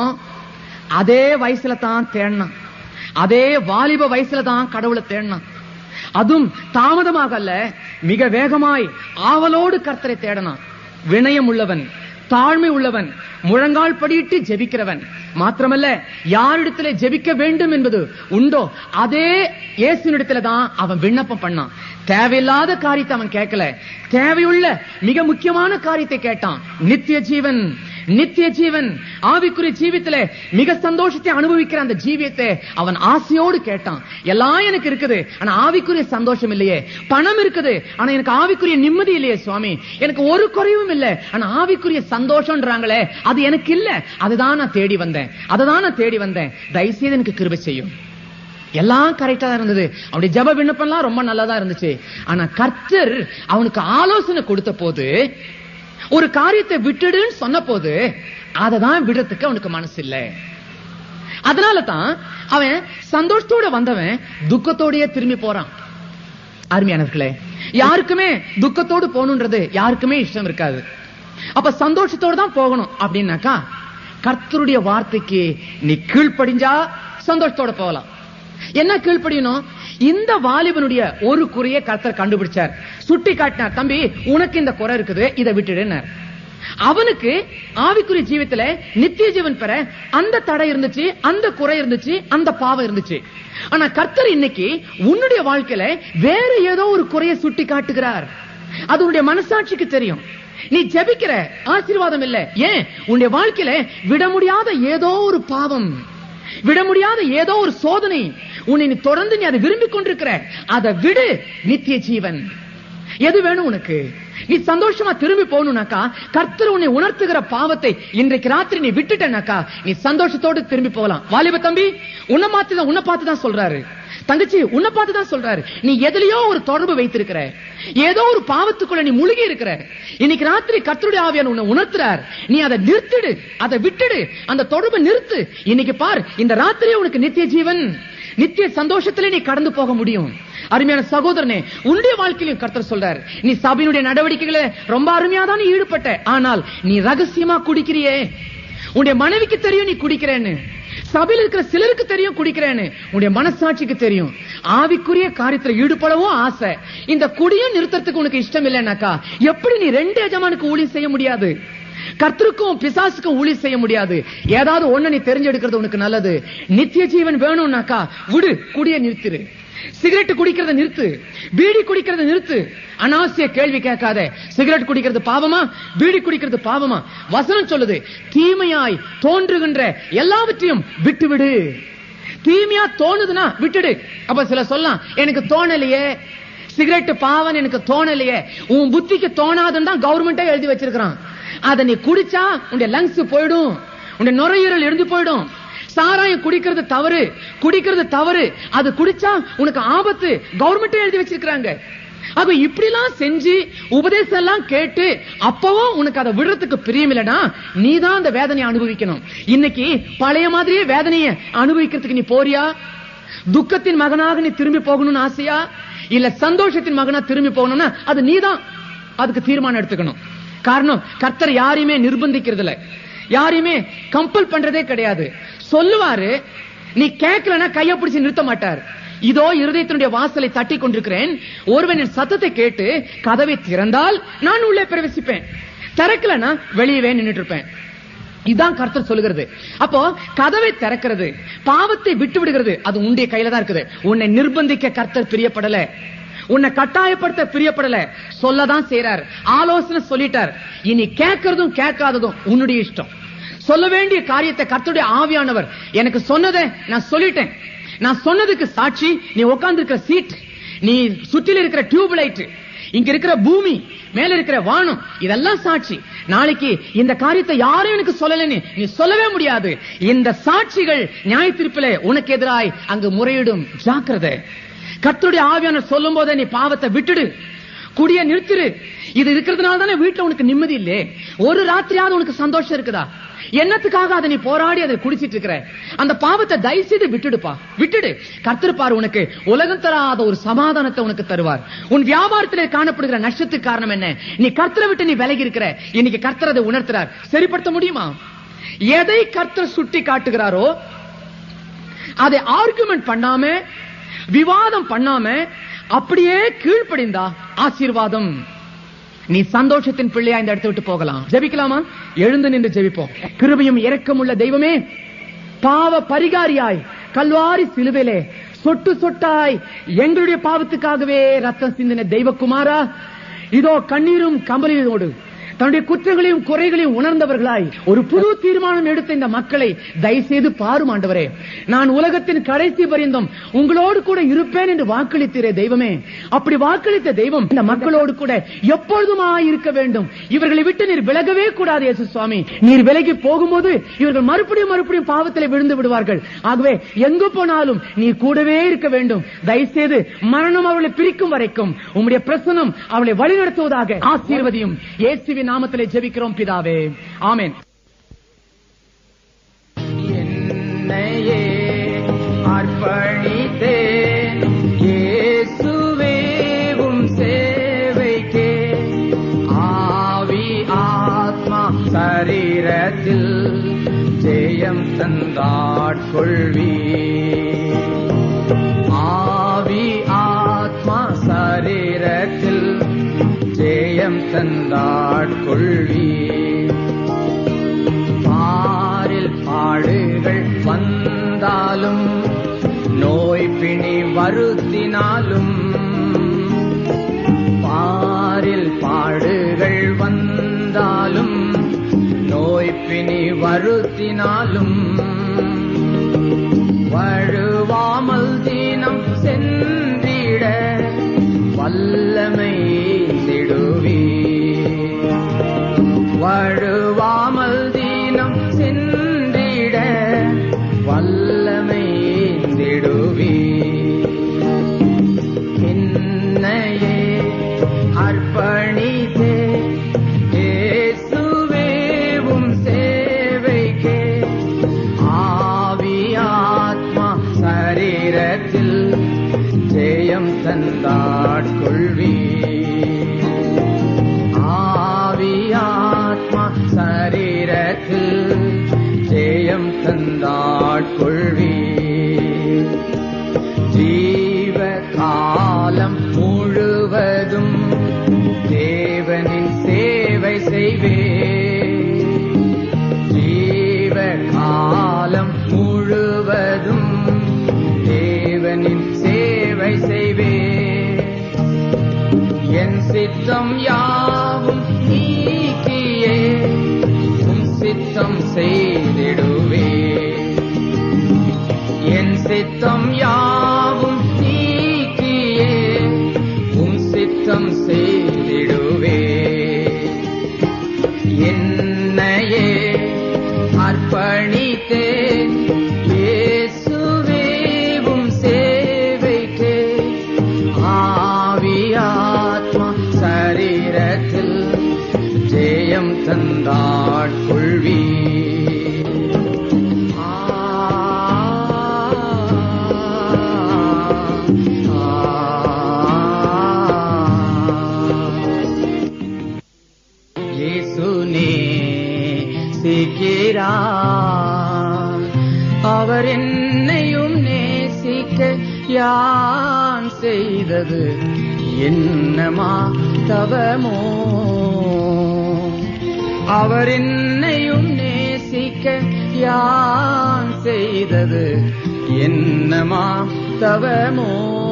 அதே வயசுல தான் தேடணும் அதே வாலிப வயசுல தான் கடவுளை தேடணும் அதுவும் தாமதமாக அல்ல மிக வேகமாய் ஆவலோடு கர்த்தரை தேடணும் வினயம் உள்ளவன் தாழ்மை உள்ளவன் முழங்கால் படியிட்டு ஜெபிக்கிறவன் மாத்திரமல்ல யாரிடத்துல ஜெபிக்க வேண்டும் என்பது உண்டோ அதே இயேசுனிடத்துல தான் அவன் விண்ணப்பம் பண்ணான் தேவையில்லாத காரியத்தை அவன் கேட்கல தேவையுள்ள மிக முக்கியமான காரியத்தை கேட்டான் நித்திய ஜீவன் நித்திய ஜீவன் ஆவிக்குரிய ஜீவியத்துல மிக சந்தோஷத்தை அனுபவிக்கிற அந்த ஜீவியத்தை அவன் ஆசையோடு கேட்டான் எல்லாம் எனக்கு இருக்குது ஆனா ஆவிக்குரிய சந்தோஷம் இல்லையே பணம் இருக்குது ஆனா எனக்கு ஆவிக்குரிய நிம்மதி இல்லையே சுவாமி எனக்கு ஒரு குறைவும் இல்ல ஆனா ஆவிக்குரிய சந்தோஷம்ன்றாங்களே அது எனக்கு இல்ல அதுதான் நான் தேடி வந்தேன் அததான் நான் தேடி வந்தேன் தயவுசெய்து எனக்கு கிருபை செய்யும் எல்லாம் கரெக்டா தான் இருந்தது அவனுடைய ஜப விண்ணப்பம்லாம் ரொம்ப நல்லதா இருந்துச்சு ஆனா கர்த்தர் அவனுக்கு ஆலோசனை கொடுத்த போது ஒரு காரியத்தை விட்டுடுன்னு சொன்ன போது அதை தான் விடுறதுக்கு அவனுக்கு மனசு இல்ல அதனால தான் அவன் சந்தோஷத்தோட வந்தவன் துக்கத்தோடயே திரும்பி போறான் அருமையானவர்களே யாருக்குமே துக்கத்தோடு போகணுன்றது யாருக்குமே இஷ்டம் இருக்காது அப்ப சந்தோஷத்தோடு தான் போகணும் அப்படின்னாக்கா கர்த்தருடைய வார்த்தைக்கு நீ கீழ்ப்படிஞ்சா சந்தோஷத்தோட போகலாம் என்ன கீழ்ப்படியணும் இந்த வாலிபனுடைய ஒரு குறைய கர்த்தர் கண்டுபிடிச்சார் சுட்டி காட்டினார் தம்பி உனக்கு இந்த குறை இருக்குது இதை விட்டுடுனார் அவனுக்கு ஆவிக்குரிய ஜீவித்துல நித்திய ஜீவன் பெற அந்த தடை இருந்துச்சு அந்த குறை இருந்துச்சு அந்த பாவம் இருந்துச்சு ஆனா கர்த்தர் இன்னைக்கு உன்னுடைய வாழ்க்கையில வேற ஏதோ ஒரு குறையை சுட்டி காட்டுகிறார் அது உன்னுடைய மனசாட்சிக்கு தெரியும் நீ ஜெபிக்கிற ஆசீர்வாதம் இல்ல ஏன் உன்னுடைய வாழ்க்கையில விட முடியாத ஏதோ ஒரு பாவம் விட முடியாத ஏதோ ஒரு சோதனை உன்னை நீ தொடர்ந்து நீ அதை விரும்பிக் கொண்டிருக்கிற அதை விடு நித்திய ஜீவன் எது வேணும் உனக்கு நீ சந்தோஷமா திரும்பி போகணும்னாக்கா கர்த்தர் உன்னை உணர்த்துகிற பாவத்தை இன்றைக்கு ராத்திரி நீ விட்டுட்டனாக்கா நீ சந்தோஷத்தோடு திரும்பி போகலாம் வாலிப தம்பி உன்னை மாத்தி தான் உன்னை பார்த்து தான் சொல்றாரு தங்கச்சி உன்னை பார்த்து தான் சொல்றாரு நீ எதுலயோ ஒரு தொடர்பு வைத்திருக்கிற ஏதோ ஒரு பாவத்துக்குள்ள நீ முழுகி இருக்கிற இன்னைக்கு ராத்திரி கர்த்தருடைய ஆவியான உன்னை உணர்த்துறார் நீ அதை நிறுத்திடு அதை விட்டுடு அந்த தொடர்பை நிறுத்து இன்னைக்கு பார் இந்த ராத்திரியே உனக்கு நித்திய ஜீவன் நித்திய சந்தோஷத்திலே நீ கடந்து போக முடியும் அருமையான சகோதரனே உன்னுடைய வாழ்க்கையிலும் கர்த்தர் சொல்றார் நீ சபையினுடைய நடவடிக்கைகளை ரொம்ப அருமையா தான் நீ ஈடுபட்ட ஆனால் நீ ரகசியமா குடிக்கிறியே உன்னுடைய மனைவிக்கு தெரியும் நீ குடிக்கிறேன்னு சபையில் இருக்கிற சிலருக்கு தெரியும் குடிக்கிறேன்னு உன்னுடைய மனசாட்சிக்கு தெரியும் ஆவிக்குரிய காரியத்துல ஈடுபடவும் ஆசை இந்த குடியும் நிறுத்தறதுக்கு உனக்கு இஷ்டம் இல்லைனாக்கா எப்படி நீ ரெண்டு எஜமானுக்கு ஊழியம் செய்ய முடியாது கர்த்தருக்கும் பிசாசுக்கும் ஊழி செய்ய முடியாது ஏதாவது ஒண்ணு நீ தெரிஞ்செடுக்கிறது உனக்கு நல்லது நித்திய ஜீவன் வேணும்னாக்கா விடு குடிய நிறுத்திரு சிகரெட் குடிக்கிறத நிறுத்து பீடி குடிக்கிறத நிறுத்து அனாவசிய கேள்வி கேட்காத சிகரெட் குடிக்கிறது பாவமா பீடி குடிக்கிறது பாவமா வசனம் சொல்லுது தீமையாய் தோன்றுகின்ற எல்லாவற்றையும் விட்டுவிடு தீமையா தோணுதுன்னா விட்டுடு அப்ப சில சொல்லலாம் எனக்கு தோணலையே சிகரெட் பாவன் எனக்கு தோணலையே உன் புத்திக்கு தோணாதுன்னு தான் கவர்மெண்டே எழுதி வச்சிருக்கான் அதை நீ குடிச்சா உன்னுடைய லங்ஸ் போயிடும் உன்னுடைய நுரையீரல் எழுந்து போயிடும் சாராயம் குடிக்கிறது தவறு குடிக்கிறது தவறு அது குடிச்சா உனக்கு ஆபத்து கவர்மெண்டே எழுதி வச்சிருக்காங்க அப்ப இப்படிலாம் செஞ்சு உபதேசம் எல்லாம் கேட்டு அப்பவும் உனக்கு அதை விடுறதுக்கு பிரியமில்லனா நீ தான் அந்த வேதனையை அனுபவிக்கணும் இன்னைக்கு பழைய மாதிரியே வேதனையை அனுபவிக்கிறதுக்கு நீ போறியா துக்கத்தின் மகனாக நீ திரும்பி போகணும்னு ஆசையா இல்ல சந்தோஷத்தின் மகனா திரும்பி போகணும்னா அது நீதான் அதுக்கு தீர்மானம் எடுத்துக்கணும் காரணம் கர்த்தர் யாரையுமே நிர்பந்திக்கிறது இல்ல யாரையுமே கம்பல் பண்றதே கிடையாது சொல்லுவாரு நீ கேட்கலன்னா கைய பிடிச்சு நிறுத்த மாட்டார் இதோ இருதயத்தினுடைய வாசலை தட்டி கொண்டிருக்கிறேன் ஒருவன் என் சத்தத்தை கேட்டு கதவை திறந்தால் நான் உள்ளே பிரவேசிப்பேன் திறக்கலனா வெளியவே நின்னுட்டு இருப்பேன் இதான் கர்த்தர் சொல்லுகிறது அப்போ கதவை திறக்கிறது பாவத்தை விட்டு விடுகிறது அது உன்னுடைய கையில தான் இருக்குது உன்னை நிர்பந்திக்க கர்த்தர் பிரியப்படல உன்னை கட்டாயப்படுத்த பிரியப்படல சொல்லதான் செய்றார் ஆலோசனை சொல்லிட்டார் இனி கேட்கறதும் கேட்காததும் உன்னுடைய இஷ்டம் சொல்ல வேண்டிய காரியத்தை கர்த்தருடைய ஆவியானவர் எனக்கு சொன்னதை நான் சொல்லிட்டேன் நான் சொன்னதுக்கு சாட்சி நீ உட்கார்ந்து இருக்கிற சீட் நீ சுற்றில இருக்கிற டியூப் லைட் இங்க இருக்கிற பூமி மேல இருக்கிற வானம் இதெல்லாம் சாட்சி நாளைக்கு இந்த காரியத்தை யாரும் எனக்கு சொல்லலன்னு நீ சொல்லவே முடியாது இந்த சாட்சிகள் நியாய தீர்ப்பிலே உனக்கு எதிராய் அங்கு முறையிடும் ஜாக்கிரதை கர்த்தருடைய ஆவியானவர் சொல்லும் போதே நீ பாவத்தை விட்டுடு குடிய நிறுத்திரு இது இருக்கிறதுனால தானே வீட்டுல உனக்கு நிம்மதி இல்லே ஒரு ராத்திரியாவது உனக்கு சந்தோஷம் இருக்குதா என்னத்துக்காக அதை நீ போராடி அதை குடிச்சிட்டு இருக்கிற அந்த பாவத்தை தயவு செய்து விட்டுடுப்பா விட்டுடு கர்த்தருப்பார் உனக்கு உலகம் தராத ஒரு சமாதானத்தை உனக்கு தருவார் உன் வியாபாரத்திலே காணப்படுகிற நஷ்டத்துக்கு காரணம் என்ன நீ கர்த்தரை விட்டு நீ விலகி இருக்கிற இன்னைக்கு கர்த்தர் அதை உணர்த்துறார் சரிப்படுத்த முடியுமா எதை கர்த்தர் சுட்டி காட்டுகிறாரோ அதை ஆர்குமெண்ட் பண்ணாம விவாதம் பண்ணாம அப்படியே கீழ்ப்படிந்தா ஆசீர்வாதம் நீ சந்தோஷத்தின் பிள்ளையா இந்த இடத்தை விட்டு போகலாம் ஜெபிக்கலாமா எழுந்து நின்று ஜெபிப்போம் கிருபையும் இரக்கமுள்ள தெய்வமே பாவ பரிகாரியாய் கல்வாரி சிலுவிலே சொட்டு சொட்டாய் எங்களுடைய பாவத்துக்காகவே ரத்தம் சிந்தின தெய்வகுமாரா இதோ கண்ணீரும் கம்பளியோடு தன்னுடைய குற்றங்களையும் குறைகளையும் உணர்ந்தவர்களாய் ஒரு புது தீர்மானம் எடுத்த இந்த மக்களை தயவுசெய்து பாரும் ஆண்டவரே நான் உலகத்தின் கடைசி பரியந்தம் உங்களோடு கூட இருப்பேன் என்று வாக்களித்தீரே தெய்வமே அப்படி வாக்களித்த தெய்வம் இந்த மக்களோடு கூட எப்பொழுதுமா இருக்க வேண்டும் இவர்களை விட்டு நீர் விலகவே கூடாது இயேசு சுவாமி நீர் விலகி போகும்போது இவர்கள் மறுபடியும் மறுபடியும் பாவத்திலே விழுந்து விடுவார்கள் ஆகவே எங்கு போனாலும் நீர் கூடவே இருக்க வேண்டும் தயவுசெய்து மரணம் அவளை பிரிக்கும் வரைக்கும் உம்முடைய பிரசனம் அவளை வழிநடத்துவதாக ஆசீர்வதியும் இயேசுவின் நாமத்திலே ஜெபிக்கிறோம் பிதாவே ஆமென் என்னையே அர்ப்பணித்தேன் இயேசுவே உம் சேவைக்கே ஆவி ஆத்மா சரீரத்தில் ஜெயம் தந்தாட்கொள்வி ஆவி ஆத்மா சரீரத்தில் ஜெயம் தந்தாட்கொள்வி பாரில் பாடுகள் வந்தாலும் நோய் பிணி வருத்தினாலும் பாரில் பாடுகள் வந்தாலும் நோய் பிணி வருத்தினாலும் வழுவாமல் தினம் சென்றிட வல்லமை திடுவி வழுவாமல் தினம் சென்றிட வல்லமை திடுவி என்னையே அர்ப்பணித்தே இயேசுவே உம் சேவைக்கே ஆவி ஆத்மா சரீரத்தில் ஜெயம் தந்தாட்கொள்வி ஆவி ஆத்மா சரீரத்தில் ஜெயம் தந்தாட்கொள்வி ஜீவ காலம் முழுவதும் தேவனின் சேவை செய்வே ஜீவ காலம் முழுவதும் தேவனின் சேவை செய்வே என் சித்தம் யாவும் நீக்கியே உம் சித்தம் செய்திடுவே என் சித்தம் யாவும் நீக்கியே உம் யான் செய்தது என்னமா தவமோ அவர் என்னையும் நேசிக்க யான் செய்தது என்னமா தவமோ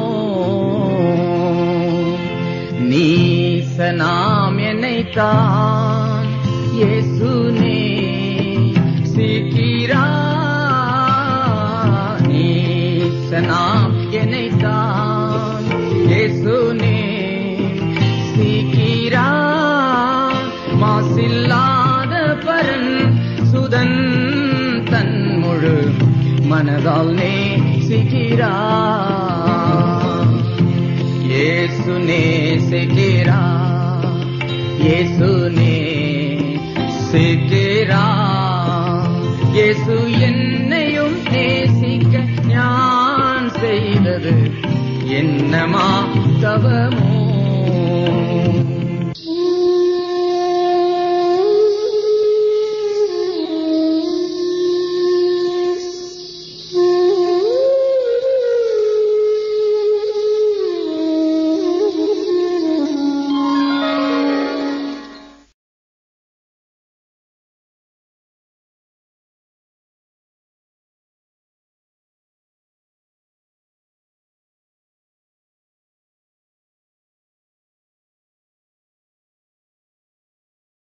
நீசனாம் என்னைத்தான் இயேசுனே சீக்கிரா நீசனாம் என்னைத்தான் இயேசுனே சீக்கிரா மாசில்லாத பரன் சுதன் தன் முழு மனதால் நேசிக்கிறா இயேசு நேசிக்கிறா இயேசு நேசிக்கிறா இயேசு என்னையும் நேசிக்க ஞான் செய்தது என்னமா தவமோ